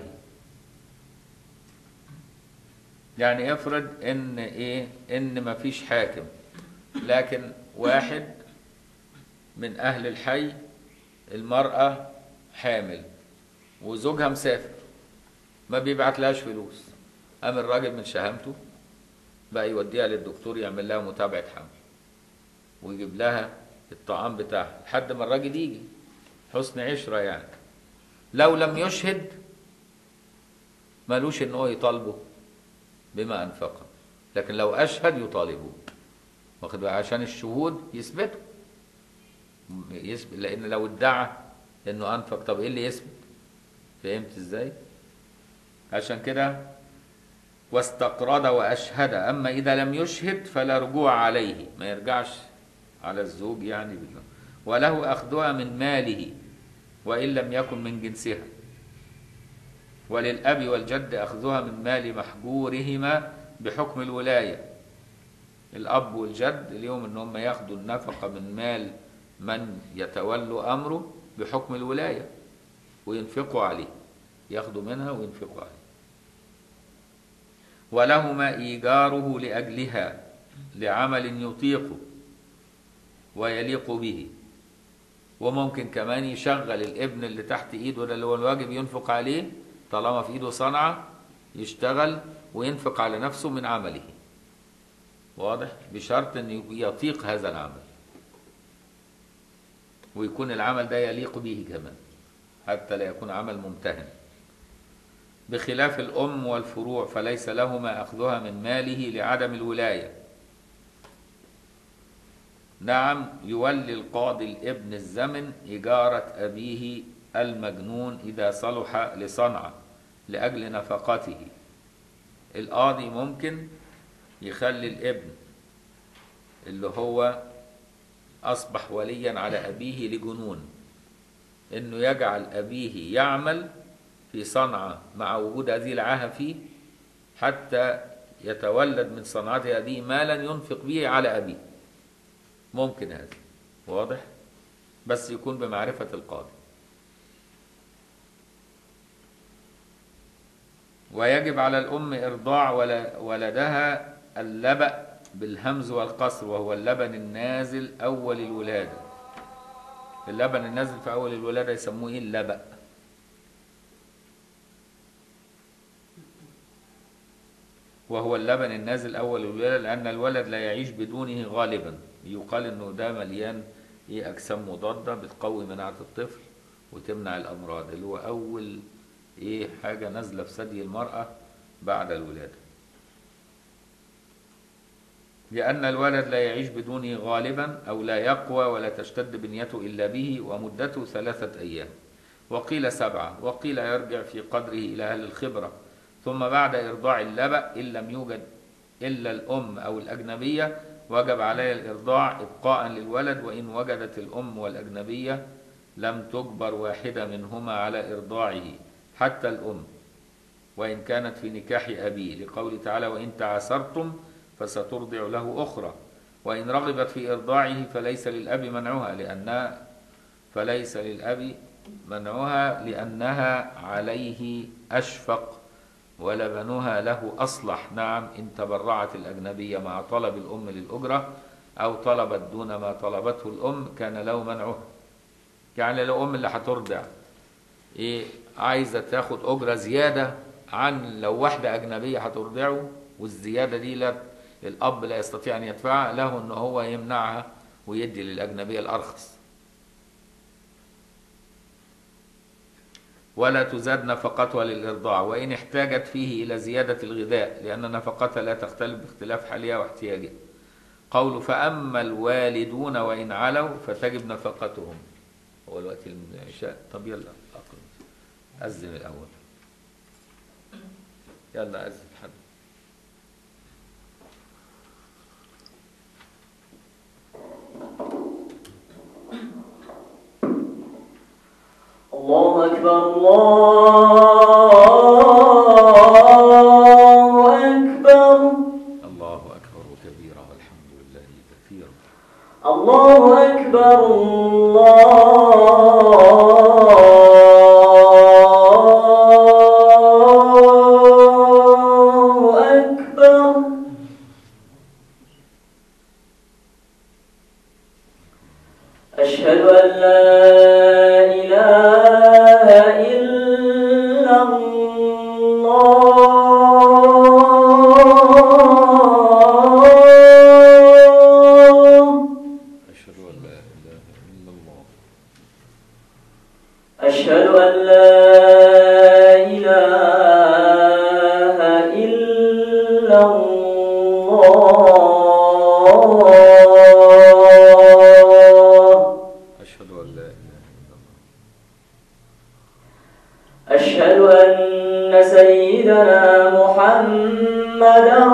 يعني افرض ان ايه ان ما فيش حاكم لكن واحد من اهل الحي المرأة حامل وزوجها مسافر ما بيبعت لهاش فلوس قام الراجل من شهامته بقى يوديها للدكتور يعمل لها متابعة حمل ويجيب لها الطعام بتاعها لحد ما الراجل يجي حسن عشرة يعني لو لم يشهد مالوش ان هو يطالبه بما انفقه لكن لو اشهد يطالبه واخد بالك عشان الشهود يثبتوا يثبت لان لو ادعى انه انفق طب ايه اللي يثبت فهمت ازاي عشان كده واستقرض واشهد اما اذا لم يشهد فلا رجوع عليه ما يرجعش على الزوج يعني بالله وله اخذها من ماله وان لم يكن من جنسها وللأب والجد أخذها من مال محجورهما بحكم الولاية الأب والجد اليوم إن هم ياخدوا النفقة من مال من يتولوا أمره بحكم الولاية وينفقوا عليه ياخدوا منها وينفقوا عليه ولهما إيجاره لأجلها لعمل يطيقه ويليق به وممكن كمان يشغل الابن اللي تحت ايده ده اللي هو الواجب ينفق عليه طالما في ايده صنعة يشتغل وينفق على نفسه من عمله واضح بشرط ان يطيق هذا العمل ويكون العمل ده يليق به كمان حتى لا يكون عمل ممتهن بخلاف الأم والفروع فليس لهما أخذها من ماله لعدم الولاية نعم يولي القاضي الابن الزمن إجارة أبيه المجنون إذا صلح لصنعة لأجل نفقته القاضي ممكن يخلي الابن اللي هو أصبح وليا على أبيه لجنون إنه يجعل أبيه يعمل في صنعة مع وجود هذه العاهة فيه حتى يتولد من صنعته هذه مالا ينفق به على أبيه ممكن هذا واضح بس يكون بمعرفة القاضي ويجب على الأم إرضاع ولدها اللبأ بالهمز والقصر وهو اللبن النازل أول الولادة اللبن النازل في أول الولادة يسموه إيه اللبأ وهو اللبن النازل أول الولادة لأن الولد لا يعيش بدونه غالبا يقال إنه ده مليان إيه أجسام مضادة بتقوي مناعة الطفل وتمنع الأمراض اللي هو أول ايه حاجة نازلة في ثدي المرأة بعد الولادة لأن الولد لا يعيش بدونه غالبا أو لا يقوى ولا تشتد بنيته إلا به ومدته ثلاثة أيام وقيل سبعة وقيل يرجع في قدره إلى أهل الخبرة ثم بعد إرضاع اللبأ إن لم يوجد إلا الأم أو الأجنبية وجب عليه الإرضاع إبقاء للولد وإن وجدت الأم والأجنبية لم تجبر واحدة منهما على إرضاعه حتى الأم وإن كانت في نكاح أبيه لقوله تعالى وإن تعاسرتم فسترضع له أخرى وإن رغبت في إرضاعه فليس للأب منعها لأنها فليس للأب منعها لأنها عليه أشفق ولبنها له أصلح نعم إن تبرعت الأجنبية مع طلب الأم للأجرة أو طلبت دون ما طلبته الأم كان له منعها يعني لو أم اللي هترضع إيه عايزة تاخد أجرة زيادة عن لو واحدة أجنبية هترضعه والزيادة دي لا الأب لا يستطيع أن يدفعها له أن هو يمنعها ويدي للأجنبية الأرخص ولا تزاد نفقتها للإرضاع وإن احتاجت فيه إلى زيادة الغذاء لأن نفقتها لا تختلف باختلاف حالها واحتياجها قول فأما الوالدون وإن علوا فتجب نفقتهم هو الوقت العشاء طب يلا أقرب أذن الأول يلا أذن حد الله أكبر الله أكبر الله أكبر كبيرا والحمد لله كثيرا الله أكبر الله أكبر أشهد أن لا إله إلا الله أشهد أن لا إله إلا الله أشهد أن لا إله إلا الله أشهد أن لا إله إلا الله أشهد أن سيدنا محمدا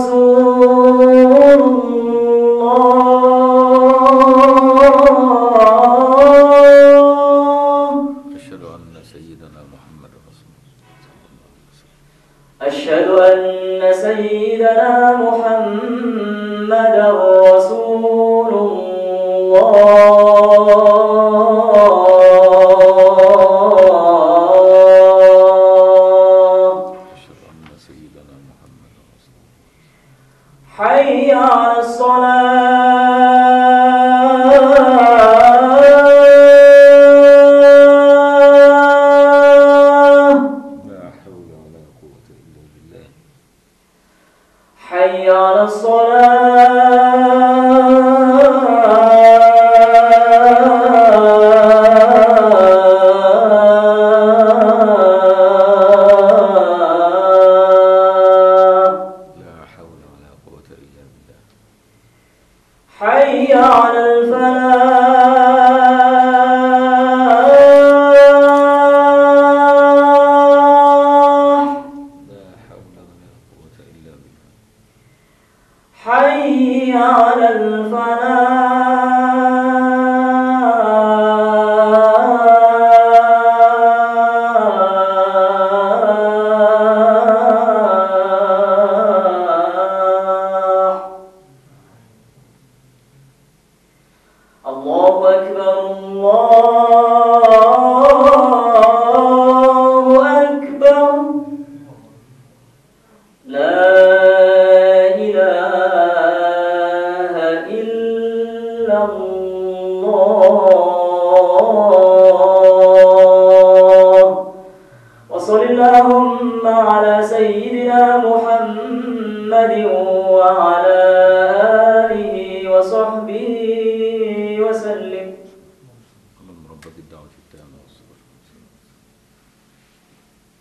رسول الله أشهد أن سيدنا محمد رسول الله صلى الله عليه وسلم أشهد أن سيدنا محمدا رسول الله أشهد أن سيدنا محمد رسول الله حي على الصلاة لا حول ولا قوة إلا بالله حي على الصلاة لا حول ولا قوة إلا بالله حي على الفلاح لا حول ولا قوة إلا بالله حي على الفلاح الله أكبر الله أكبر لا إله إلا الله وصل اللهم على سيدنا محمد وعلى آله وصحبه وسلم اللهم ربك الدعوة التامة والصلاة والسلام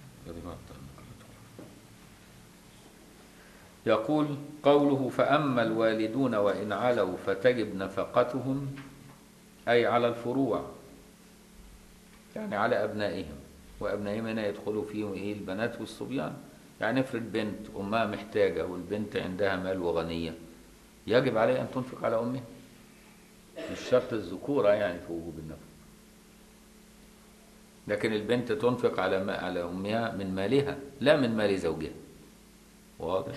يقول قوله فأما الوالدون وإن علوا فتجب نفقتهم أي على الفروع يعني على أبنائهم وأبنائهم هنا يدخلوا فيهم إيه البنات والصبيان يعني افرض بنت أمها محتاجة والبنت عندها مال وغنية يجب عليها أن تنفق على أمها مش شرط الذكورة يعني في وجوب النفقة لكن البنت تنفق على ما على أمها من مالها لا من مال زوجها واضح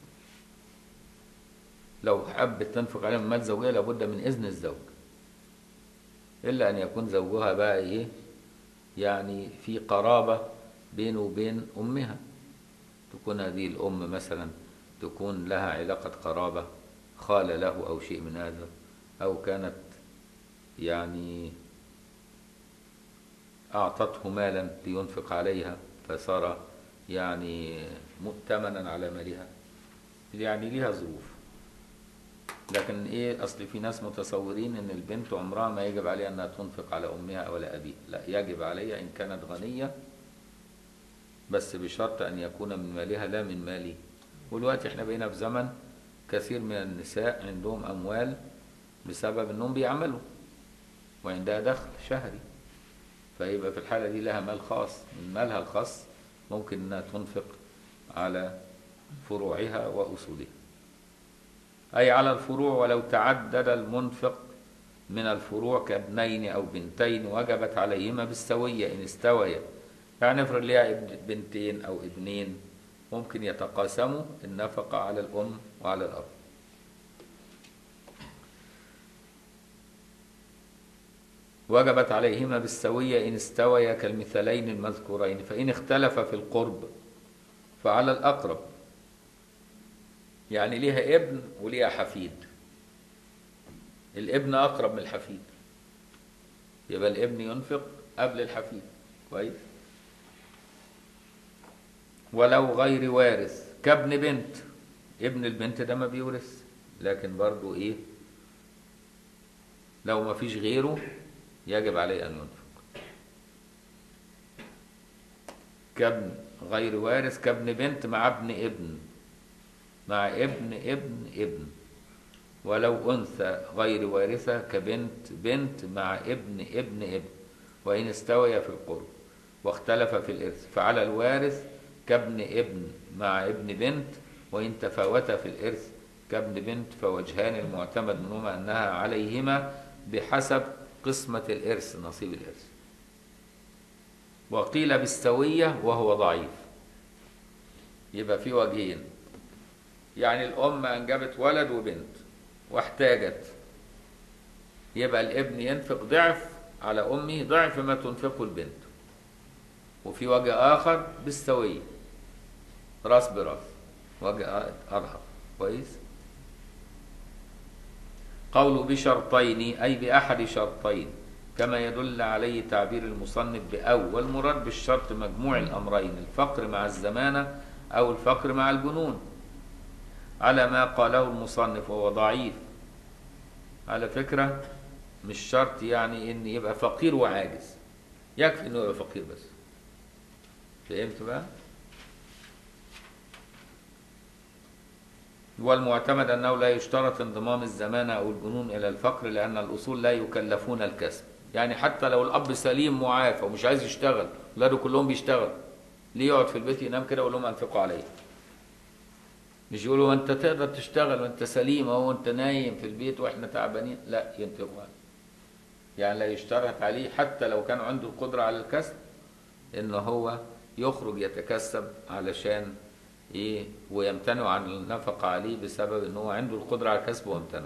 لو حبت تنفق عليها من مال زوجها لابد من إذن الزوج إلا أن يكون زوجها بقى إيه يعني في قرابة بينه وبين أمها تكون هذه الأم مثلا تكون لها علاقة قرابة خال له أو شيء من هذا أو كانت يعني أعطته مالا لينفق عليها فصار يعني مؤتمنا على مالها يعني ليها ظروف لكن ايه اصل في ناس متصورين ان البنت عمرها ما يجب عليها انها تنفق على امها ولا ابيها لا يجب عليها ان كانت غنيه بس بشرط ان يكون من مالها لا من مالي ودلوقتي احنا بقينا في زمن كثير من النساء عندهم اموال بسبب انهم بيعملوا وعندها دخل شهري فيبقى في الحاله دي لها مال خاص من مالها الخاص ممكن انها تنفق على فروعها واصولها أي على الفروع ولو تعدد المنفق من الفروع كابنين أو بنتين وجبت عليهما بالسوية إن استويا يعني افرض ليها ابن- بنتين أو ابنين ممكن يتقاسموا النفقة على الأم وعلى الأب وجبت عليهما بالسوية إن استويا كالمثالين المذكورين فإن اختلف في القرب فعلى الأقرب يعني ليها ابن وليها حفيد الابن اقرب من الحفيد يبقى الابن ينفق قبل الحفيد كويس ولو غير وارث كابن بنت ابن البنت ده ما بيورث لكن برضو ايه لو ما فيش غيره يجب عليه ان ينفق كابن غير وارث كابن بنت مع ابن ابن مع ابن ابن ابن ولو أنثى غير وارثة كبنت بنت مع ابن ابن ابن وإن استويا في القرب واختلف في الإرث فعلى الوارث كابن ابن مع ابن بنت وإن تفاوتا في الإرث كابن بنت فوجهان المعتمد منهما أنها عليهما بحسب قسمة الإرث نصيب الإرث وقيل بالسوية وهو ضعيف يبقى في وجهين يعني الأم أنجبت ولد وبنت واحتاجت يبقى الابن ينفق ضعف على أمه ضعف ما تنفقه البنت وفي وجه آخر بالسوية راس براس وجه أظهر كويس قوله بشرطين أي بأحد شرطين كما يدل عليه تعبير المصنف بأو والمراد بالشرط مجموع الأمرين الفقر مع الزمانة أو الفقر مع الجنون على ما قاله المصنف وهو ضعيف على فكرة مش شرط يعني ان يبقى فقير وعاجز يكفي انه يبقى فقير بس فهمت بقى والمعتمد انه لا يشترط انضمام الزمانة او الجنون الى الفقر لان الاصول لا يكلفون الكسب يعني حتى لو الاب سليم معافى ومش عايز يشتغل ولاده كلهم بيشتغل ليه يقعد في البيت ينام كده ويقول لهم انفقوا عليه مش يقولوا انت تقدر تشتغل وانت سليم اهو انت نايم في البيت واحنا تعبانين لا ينفقوا عليه يعني لا يشترط عليه حتى لو كان عنده القدرة على الكسب ان هو يخرج يتكسب علشان ايه ويمتنع عن النفقة عليه بسبب ان هو عنده القدرة على الكسب وامتنع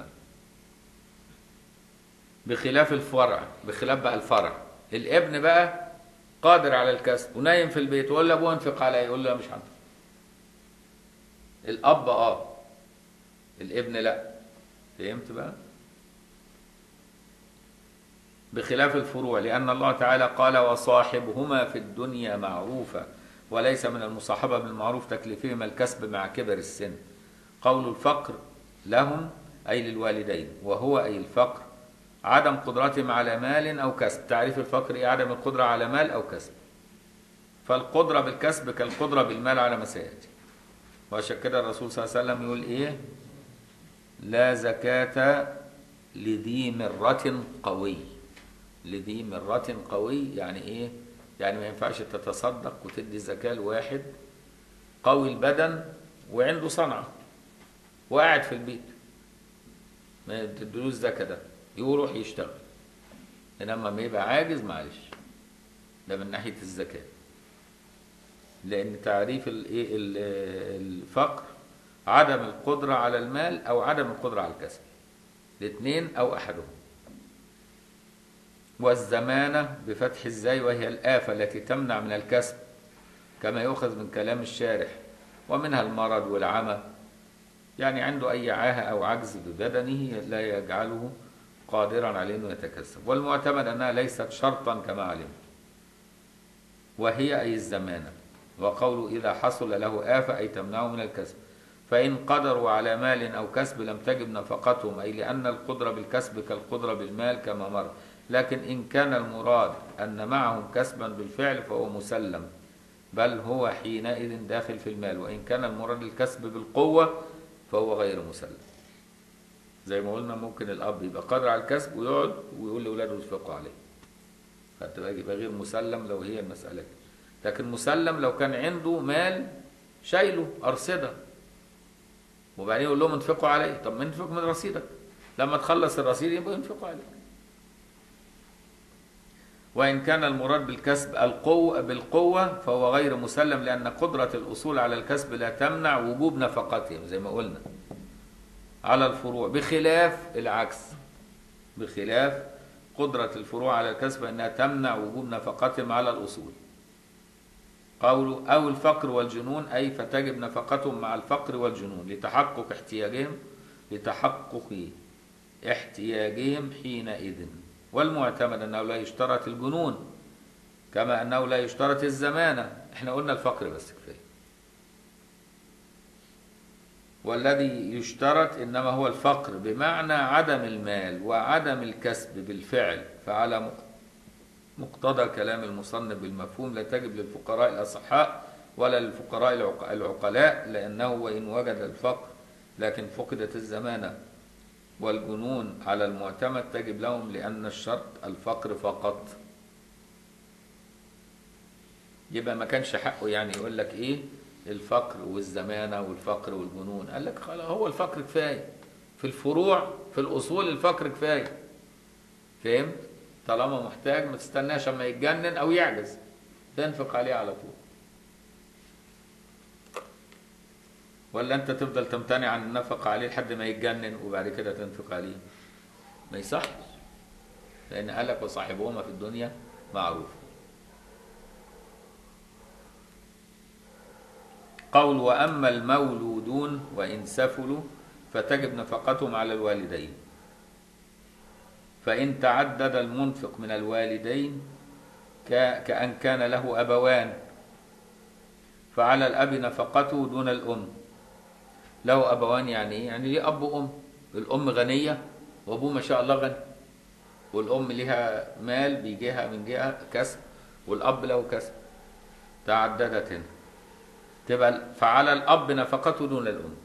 بخلاف الفرع بخلاف بقى الفرع الابن بقى قادر على الكسب ونايم في البيت ويقول لابوه انفق عليا يقول له لا مش هنفق الاب اه الابن لا فهمت بقى بخلاف الفروع لأن الله تعالى قال وصاحبهما في الدنيا معروفا وليس من المصاحبة بالمعروف تكليفهما الكسب مع كبر السن قول الفقر لهم أي للوالدين وهو أي الفقر عدم قدرتهم على مال أو كسب تعريف الفقر إيه عدم القدرة على مال أو كسب فالقدرة بالكسب كالقدرة بالمال على ما سيأتي وعشان كده الرسول صلى الله عليه وسلم يقول ايه لا زكاة لذي مرة قوي لذي مرة قوي يعني ايه يعني ما ينفعش تتصدق وتدي زكاة لواحد قوي البدن وعنده صنعة وقاعد في البيت ما تدلوش زكاة ده يروح يشتغل انما ما يبقى عاجز معلش ده من ناحية الزكاة لأن تعريف الايه ال- الفقر عدم القدرة على المال أو عدم القدرة على الكسب الاثنين أو أحدهم والزمانة بفتح الزاي وهي الآفة التي تمنع من الكسب كما يؤخذ من كلام الشارح ومنها المرض والعمى يعني عنده أي عاهة أو عجز ببدنه لا يجعله قادرا على أنه يتكسب والمعتمد أنها ليست شرطا كما علمت وهي أي الزمانة وقوله إذا حصل له آفة أي تمنعه من الكسب فإن قدروا على مال أو كسب لم تجب نفقتهم أي لأن القدرة بالكسب كالقدرة بالمال كما مر لكن إن كان المراد أن معهم كسبا بالفعل فهو مسلم بل هو حينئذ داخل في المال وإن كان المراد الكسب بالقوة فهو غير مسلم زي ما قلنا ممكن الأب يبقى قادر على الكسب ويقعد ويقول لأولاده ينفقوا عليه فتبقى يبقى غير مسلم لو هي المسألة كده لكن مسلم لو كان عنده مال شايله أرصدة وبعدين يقول لهم انفقوا عليه طب ما انفق من رصيدك لما تخلص الرصيد يبقى ينفقوا عليه وإن كان المراد بالكسب القوة بالقوة فهو غير مسلم لأن قدرة الأصول على الكسب لا تمنع وجوب نفقتهم زي ما قلنا على الفروع بخلاف العكس بخلاف قدرة الفروع على الكسب أنها تمنع وجوب نفقتهم على الأصول قوله أو الفقر والجنون أي فتجب نفقتهم مع الفقر والجنون لتحقق احتياجهم لتحقق احتياجهم حينئذ والمعتمد أنه لا يشترط الجنون كما أنه لا يشترط الزمانة احنا قلنا الفقر بس كفاية والذي يشترط إنما هو الفقر بمعنى عدم المال وعدم الكسب بالفعل فعلى مق- مقتضى كلام المصنف بالمفهوم لا تجب للفقراء الأصحاء ولا للفقراء العق- العقلاء لأنه وإن وجد الفقر لكن فقدت الزمانة والجنون على المعتمد تجب لهم لأن الشرط الفقر فقط يبقى ما كانش حقه يعني يقول لك ايه الفقر والزمانة والفقر والجنون قال لك خلاص هو الفقر كفاية في الفروع في الأصول الفقر كفاية فهمت طالما محتاج ما تستناش اما يتجنن او يعجز تنفق عليه على طول ولا انت تفضل تمتنع عن النفقة عليه لحد ما يتجنن وبعد كده تنفق عليه ما يصحش لان قالك وصاحبهما في الدنيا معروف قول واما المولودون وان سفلوا فتجب نفقتهم على الوالدين فإن تعدد المنفق من الوالدين ك- كأن كان له أبوان فعلى الأب نفقته دون الأم له أبوان يعني إيه؟ يعني ليه أب وأم الأم غنية وأبوه ما شاء الله غني والأم لها مال بيجيها من جهة كسب والأب له كسب تعددت هنا تبقى فعلى الأب نفقته دون الأم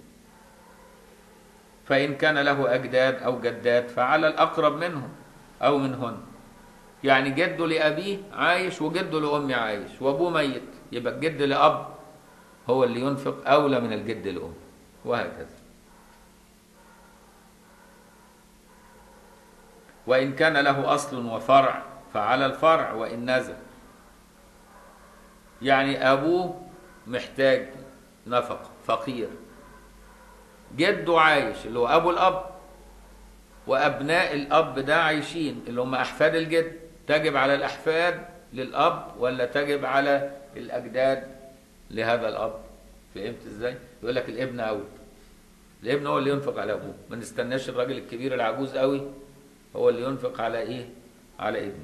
فإن كان له أجداد أو جدات فعلى الأقرب منهم أو منهن يعني جده لأبيه عايش وجده لأمي عايش وأبوه ميت يبقى الجد لأب هو اللي ينفق أولى من الجد لأم وهكذا وإن كان له أصل وفرع فعلى الفرع وإن نزل يعني أبوه محتاج نفقة فقير جده عايش اللي هو ابو الاب وابناء الاب ده عايشين اللي هم احفاد الجد تجب على الاحفاد للاب ولا تجب على الاجداد لهذا الاب فهمت ازاي يقول لك الابن اول الابن هو اللي ينفق على ابوه ما نستناش الراجل الكبير العجوز قوي هو اللي ينفق على ايه على ابنه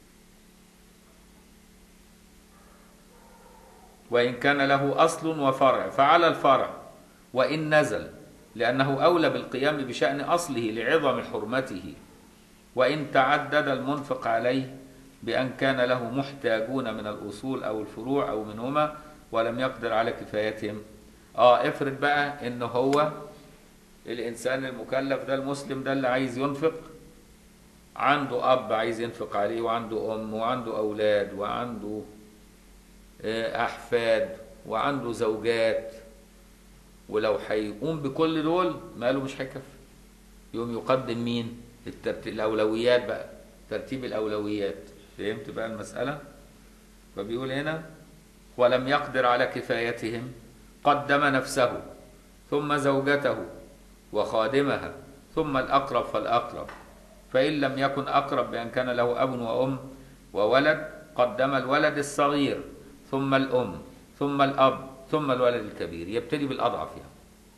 وإن كان له أصل وفرع فعلى الفرع وإن نزل لأنه أولى بالقيام بشأن أصله لعظم حرمته وإن تعدد المنفق عليه بأن كان له محتاجون من الأصول أو الفروع أو منهما ولم يقدر على كفايتهم اه افرض بقى ان هو الانسان المكلف ده المسلم ده اللي عايز ينفق عنده اب عايز ينفق عليه وعنده ام وعنده اولاد وعنده آه، احفاد وعنده زوجات ولو هيقوم بكل دول ماله مش هيكفي يقوم يقدم مين الترتيب الاولويات بقى ترتيب الاولويات فهمت بقى المساله فبيقول هنا ولم يقدر على كفايتهم قدم نفسه ثم زوجته وخادمها ثم الأقرب فالأقرب فإن لم يكن أقرب بأن كان له أب وأم وولد قدم الولد الصغير ثم الأم ثم الأب ثم الولد الكبير يبتدي بالأضعف يعني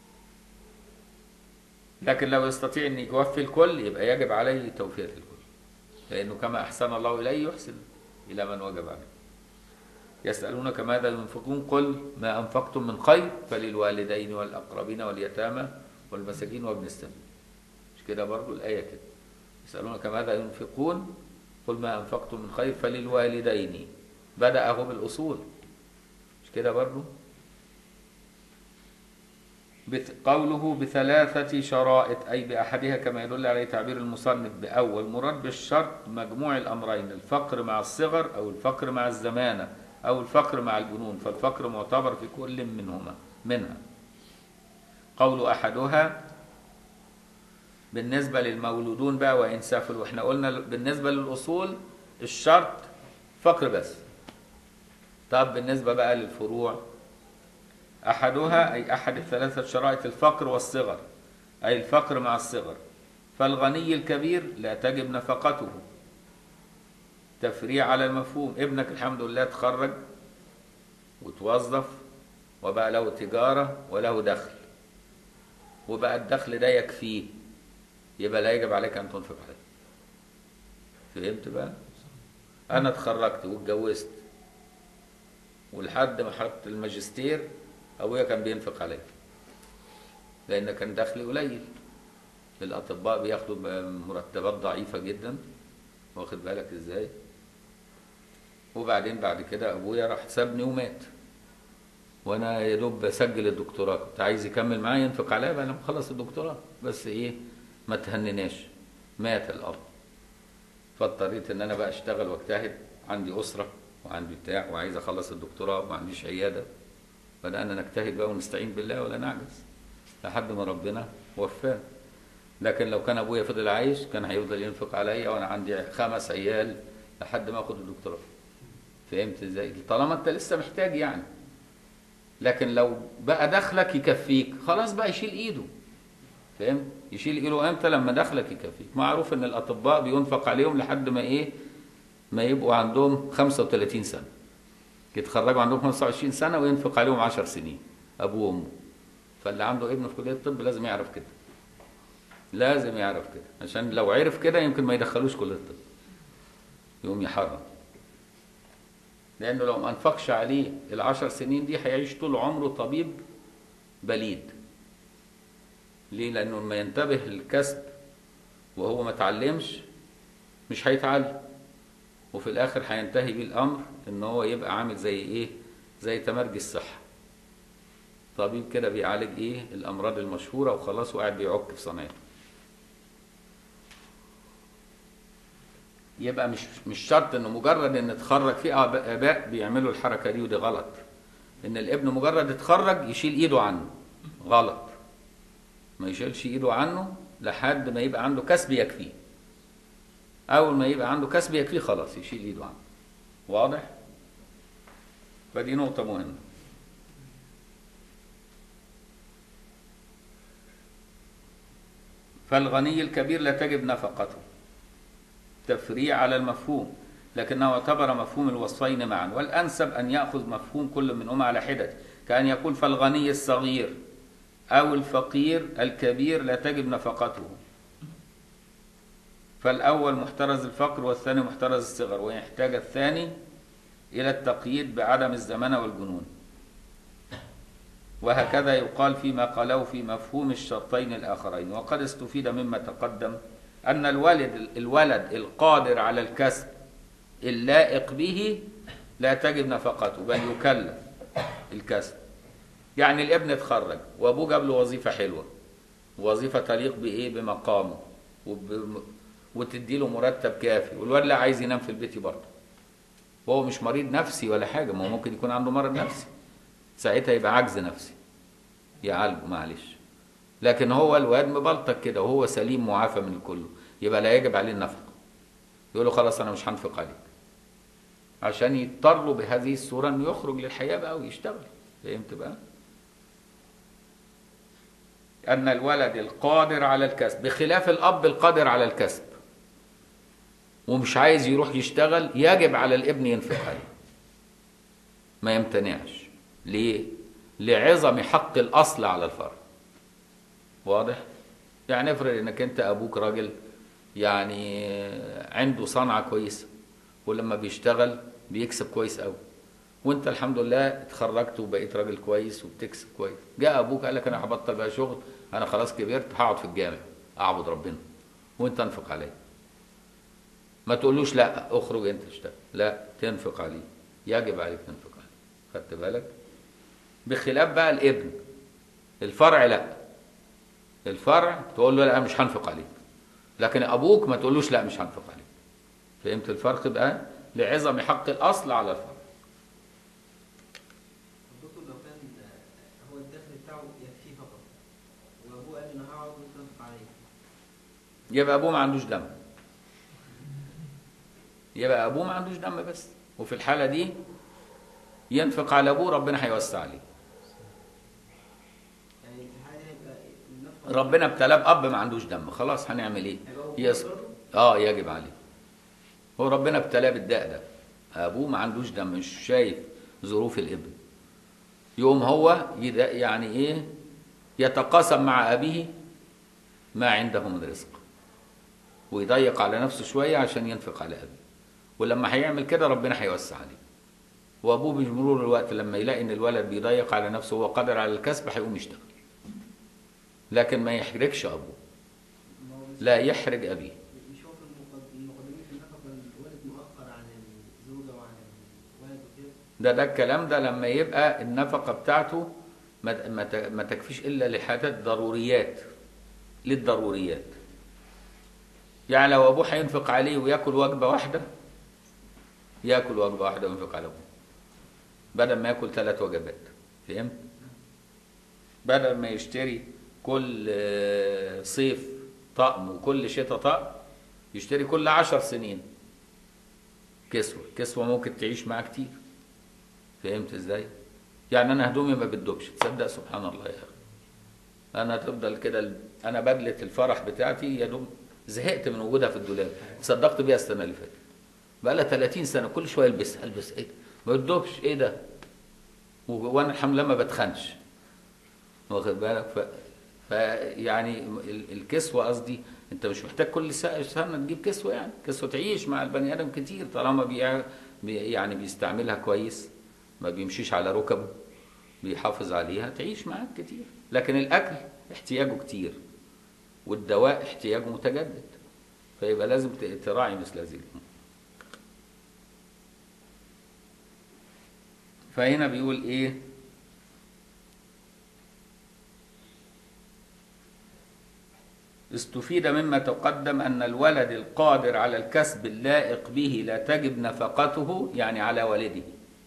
لكن لو يستطيع أن يوفي الكل يبقى يجب عليه توفية الكل لأنه كما أحسن الله إليه يحسن إلى من وجب عليه يسألونك ماذا ينفقون قل ما أنفقتم من خير فللوالدين والأقربين واليتامى والمساكين وابن السبيل مش كده برضو الآية كده يسألونك ماذا ينفقون قل ما أنفقتم من خير فللوالدين بدأ هو بالأصول مش كده برضو بت- قوله بثلاثة شرائط أي بأحدها كما يدل عليه تعبير المصنف بأول مراد بالشرط مجموع الأمرين الفقر مع الصغر أو الفقر مع الزمانة أو الفقر مع الجنون فالفقر معتبر في كل منهما منها قول أحدها بالنسبة للمولودون بقى وإن سافلوا احنا قلنا بالنسبة للأصول الشرط فقر بس طب بالنسبة بقى للفروع أحدها أي أحد الثلاثة شرائط الفقر والصغر أي الفقر مع الصغر فالغني الكبير لا تجب نفقته تفريع على المفهوم ابنك الحمد لله تخرج وتوظف وبقى له تجارة وله دخل وبقى الدخل ده يكفيه يبقى لا يجب عليك أن تنفق عليه فهمت بقى أنا اتخرجت واتجوزت ولحد ما حط الماجستير أبويا كان بينفق عليا لأن كان دخلي قليل الأطباء بياخدوا مرتبات ضعيفة جدا واخد بالك ازاي وبعدين بعد كده ابويا راح سابني ومات وانا يا دوب بسجل الدكتوراه كنت عايز يكمل معايا ينفق عليا بقى لما خلص الدكتوراه بس ايه ما تهنناش مات الاب فاضطريت ان انا بقى اشتغل واجتهد عندي اسره وعندي بتاع وعايز اخلص الدكتوراه وما عنديش عياده بدانا نجتهد بقى ونستعين بالله ولا نعجز لحد ما ربنا وفانا لكن لو كان ابويا فضل عايش كان هيفضل ينفق عليا وانا عندي خمس عيال لحد ما اخد الدكتوراه فهمت ازاي طالما انت لسه محتاج يعني لكن لو بقى دخلك يكفيك خلاص بقى يشيل ايده فهمت يشيل ايده امتى لما دخلك يكفيك معروف ان الاطباء بينفق عليهم لحد ما ايه ما يبقوا عندهم 35 سنه يتخرجوا عندهم 25 سنه وينفق عليهم 10 سنين ابوه وامه فاللي عنده ابن في كليه الطب لازم يعرف كده لازم يعرف كده عشان لو عرف كده يمكن ما يدخلوش كليه الطب يقوم يحرم لانه لو ما انفقش عليه العشر سنين دي هيعيش طول عمره طبيب بليد ليه لانه لما ينتبه للكسب وهو ما اتعلمش مش هيتعلم وفي الاخر هينتهي بيه الامر ان هو يبقى عامل زي ايه زي تمرجي الصحه طبيب كده بيعالج ايه الامراض المشهوره وخلاص وقاعد بيعك في صناعته يبقى مش مش شرط انه مجرد ان اتخرج في آباء آباء بيعملوا الحركه دي ودي غلط ان الابن مجرد اتخرج يشيل ايده عنه غلط ما يشيلش ايده عنه لحد ما يبقى عنده كسب يكفيه اول ما يبقى عنده كسب يكفيه خلاص يشيل ايده عنه واضح فدي نقطه مهمه فالغني الكبير لا تجب نفقته تفريع على المفهوم لكنه اعتبر مفهوم الوصفين معا والأنسب أن يأخذ مفهوم كل منهما على حدة كأن يقول فالغني الصغير أو الفقير الكبير لا تجب نفقته فالأول محترز الفقر والثاني محترز الصغر ويحتاج الثاني إلى التقييد بعدم الزمانة والجنون وهكذا يقال فيما قاله في مفهوم الشرطين الآخرين وقد استفيد مما تقدم أن الولد الولد القادر على الكسب اللائق به لا تجب نفقته بل يكلف الكسب يعني الابن اتخرج وابوه جاب له وظيفه حلوه وظيفه تليق بايه بمقامه وب... وتدي له مرتب كافي والواد لا عايز ينام في البيت برضه وهو مش مريض نفسي ولا حاجه ما هو ممكن يكون عنده مرض نفسي ساعتها يبقى عجز نفسي يعالجه معلش لكن هو الواد مبلطك كده وهو سليم معافى من الكل يبقى لا يجب عليه النفقه يقول له خلاص انا مش هنفق عليك عشان يضطروا بهذه الصوره انه يخرج للحياه بقى ويشتغل فهمت بقى؟ أن الولد القادر على الكسب بخلاف الأب القادر على الكسب ومش عايز يروح يشتغل يجب على الابن ينفق عليه ما يمتنعش ليه؟ لعظم حق الأصل على الفرع واضح؟ يعني افرض انك انت ابوك راجل يعني عنده صنعة كويسة ولما بيشتغل بيكسب كويس قوي وانت الحمد لله اتخرجت وبقيت راجل كويس وبتكسب كويس جاء ابوك قال لك انا هبطل بقى شغل انا خلاص كبرت هقعد في الجامع اعبد ربنا وانت انفق عليه ما تقولوش لا اخرج انت اشتغل لا تنفق عليه يجب عليك تنفق عليه خدت بالك بخلاف بقى الابن الفرع لا الفرع تقول له لا مش هنفق عليك لكن ابوك ما تقولوش لا مش هنفق عليك فهمت الفرق بقى لعظم حق الاصل على الفرع الدكتور لو كان آه، هو الدخل بتاعه يكفيه فقط وابوه قال انا هقعد وانت تنفق عليا يبقى ابوه ما عندوش دم يبقى ابوه ما عندوش دم بس وفي الحاله دي ينفق على ابوه ربنا هيوسع عليه يعني في الحاله دي هيبقى النفقه ربنا ابتلاه باب ما عندوش دم خلاص هنعمل ايه هيبقى هو يس... برضه؟ اه يجب عليه هو ربنا ابتلاه بالداء ده ابوه ما عندوش دم مش شايف ظروف الابن يقوم هو يد- يعني ايه يتقاسم مع ابيه ما عنده من رزق ويضيق على نفسه شويه عشان ينفق على ابيه ولما هيعمل كده ربنا هيوسع عليه وابوه بمرور الوقت لما يلاقي ان الولد بيضيق على نفسه وهو قادر على الكسب هيقوم يشتغل لكن ما يحرجش ابوه ما هو مش- لا يحرج ابيه مش هو في المقد- المقدمين في النفقه الولد مؤخر عن الزوجه وعن الولد وكده ده ده الكلام ده لما يبقى النفقة بتاعته ما ما ت- ما تكفيش إلا لحاجات ضروريات للضروريات يعني لو أبوه هينفق عليه وياكل وجبة واحدة ياكل وجبة واحدة وينفق على أبوه بدل ما ياكل ثلاث وجبات فهمت؟ بدل ما يشتري كل آه، صيف طقم وكل شتاء طقم يشتري كل عشر سنين كسوة كسوة ممكن تعيش معاه كتير فهمت ازاي؟ يعني انا هدومي ما بتدوبش تصدق سبحان الله يا اخي انا تفضل كده ال- انا بدله الفرح بتاعتي يا دوب زهقت من وجودها في الدولاب تصدقت بيها السنه اللي فاتت بقى لها 30 سنه كل شويه البسها البس ايه ده؟ ما بتدوبش ايه ده و- وانا الحمد لله ما بتخنش واخد بالك ف... ف يعني ال- الكسوه قصدي انت مش محتاج كل سنه سنة تجيب كسوه يعني كسوه تعيش مع البني ادم كتير طالما بي... بي يعني بيستعملها كويس ما بيمشيش على ركبه بيحافظ عليها تعيش معاك كتير لكن الاكل احتياجه كتير والدواء احتياجه متجدد فيبقى لازم ت- تراعي مثل هذه الامور فهنا بيقول ايه استفيد مما تقدم أن الولد القادر على الكسب اللائق به لا تجب نفقته يعني على والده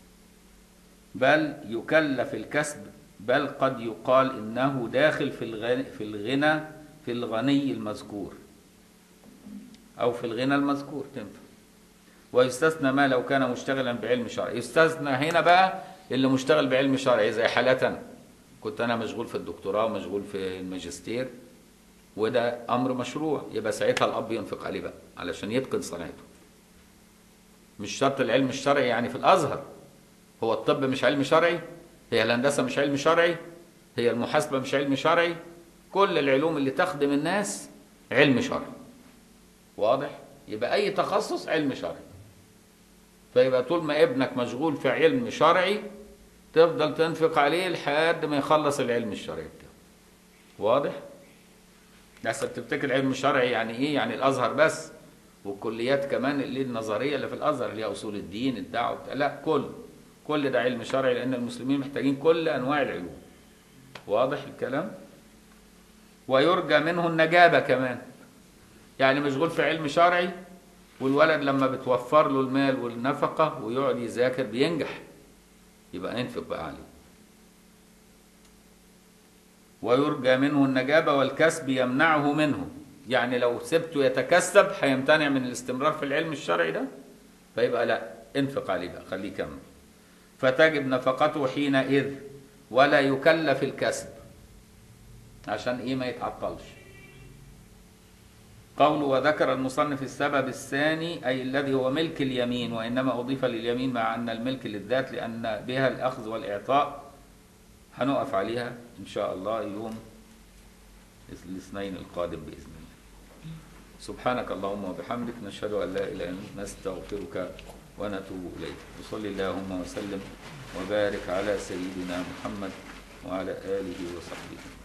بل يكلف الكسب بل قد يقال إنه داخل في الغنى في الغنى في الغني المذكور أو في الغنى المذكور تنفع ويستثنى ما لو كان مشتغلا بعلم شرعي يستثنى هنا بقى اللي مشتغل بعلم شرعي زي حالتنا كنت أنا مشغول في الدكتوراه ومشغول في الماجستير وده امر مشروع يبقى ساعتها الاب ينفق عليه بقى علشان يتقن صنعته مش شرط العلم الشرعي يعني في الازهر هو الطب مش علم شرعي هي الهندسه مش علم شرعي هي المحاسبه مش علم شرعي كل العلوم اللي تخدم الناس علم شرعي واضح يبقى اي تخصص علم شرعي فيبقى طول ما ابنك مشغول في علم شرعي تفضل تنفق عليه لحد ما يخلص العلم الشرعي بتاعه واضح لحسن تفتكر العلم الشرعي يعني ايه يعني الازهر بس والكليات كمان اللي النظريه اللي في الازهر اللي هي اصول الدين الدعوه بتاع- لا كل كل ده علم شرعي لان المسلمين محتاجين كل انواع العلوم واضح الكلام ويرجى منه النجابة كمان يعني مشغول في علم شرعي والولد لما بتوفر له المال والنفقة ويقعد يذاكر بينجح يبقى انفق بقى عليه ويرجى منه النجابة والكسب يمنعه منه يعني لو سبته يتكسب هيمتنع من الاستمرار في العلم الشرعي ده فيبقى لا انفق عليه بقى خليه يكمل فتجب نفقته حينئذ ولا يكلف الكسب عشان ايه ما يتعطلش قوله وذكر المصنف السبب الثاني أي الذي هو ملك اليمين وإنما أضيف لليمين مع أن الملك للذات لأن بها الأخذ والإعطاء هنقف عليها إن شاء الله يوم الاثنين القادم بإذن الله سبحانك اللهم وبحمدك نشهد أن لا إله إلا أنت نستغفرك ونتوب إليك وصل اللهم وسلم وبارك على سيدنا محمد وعلى آله وصحبه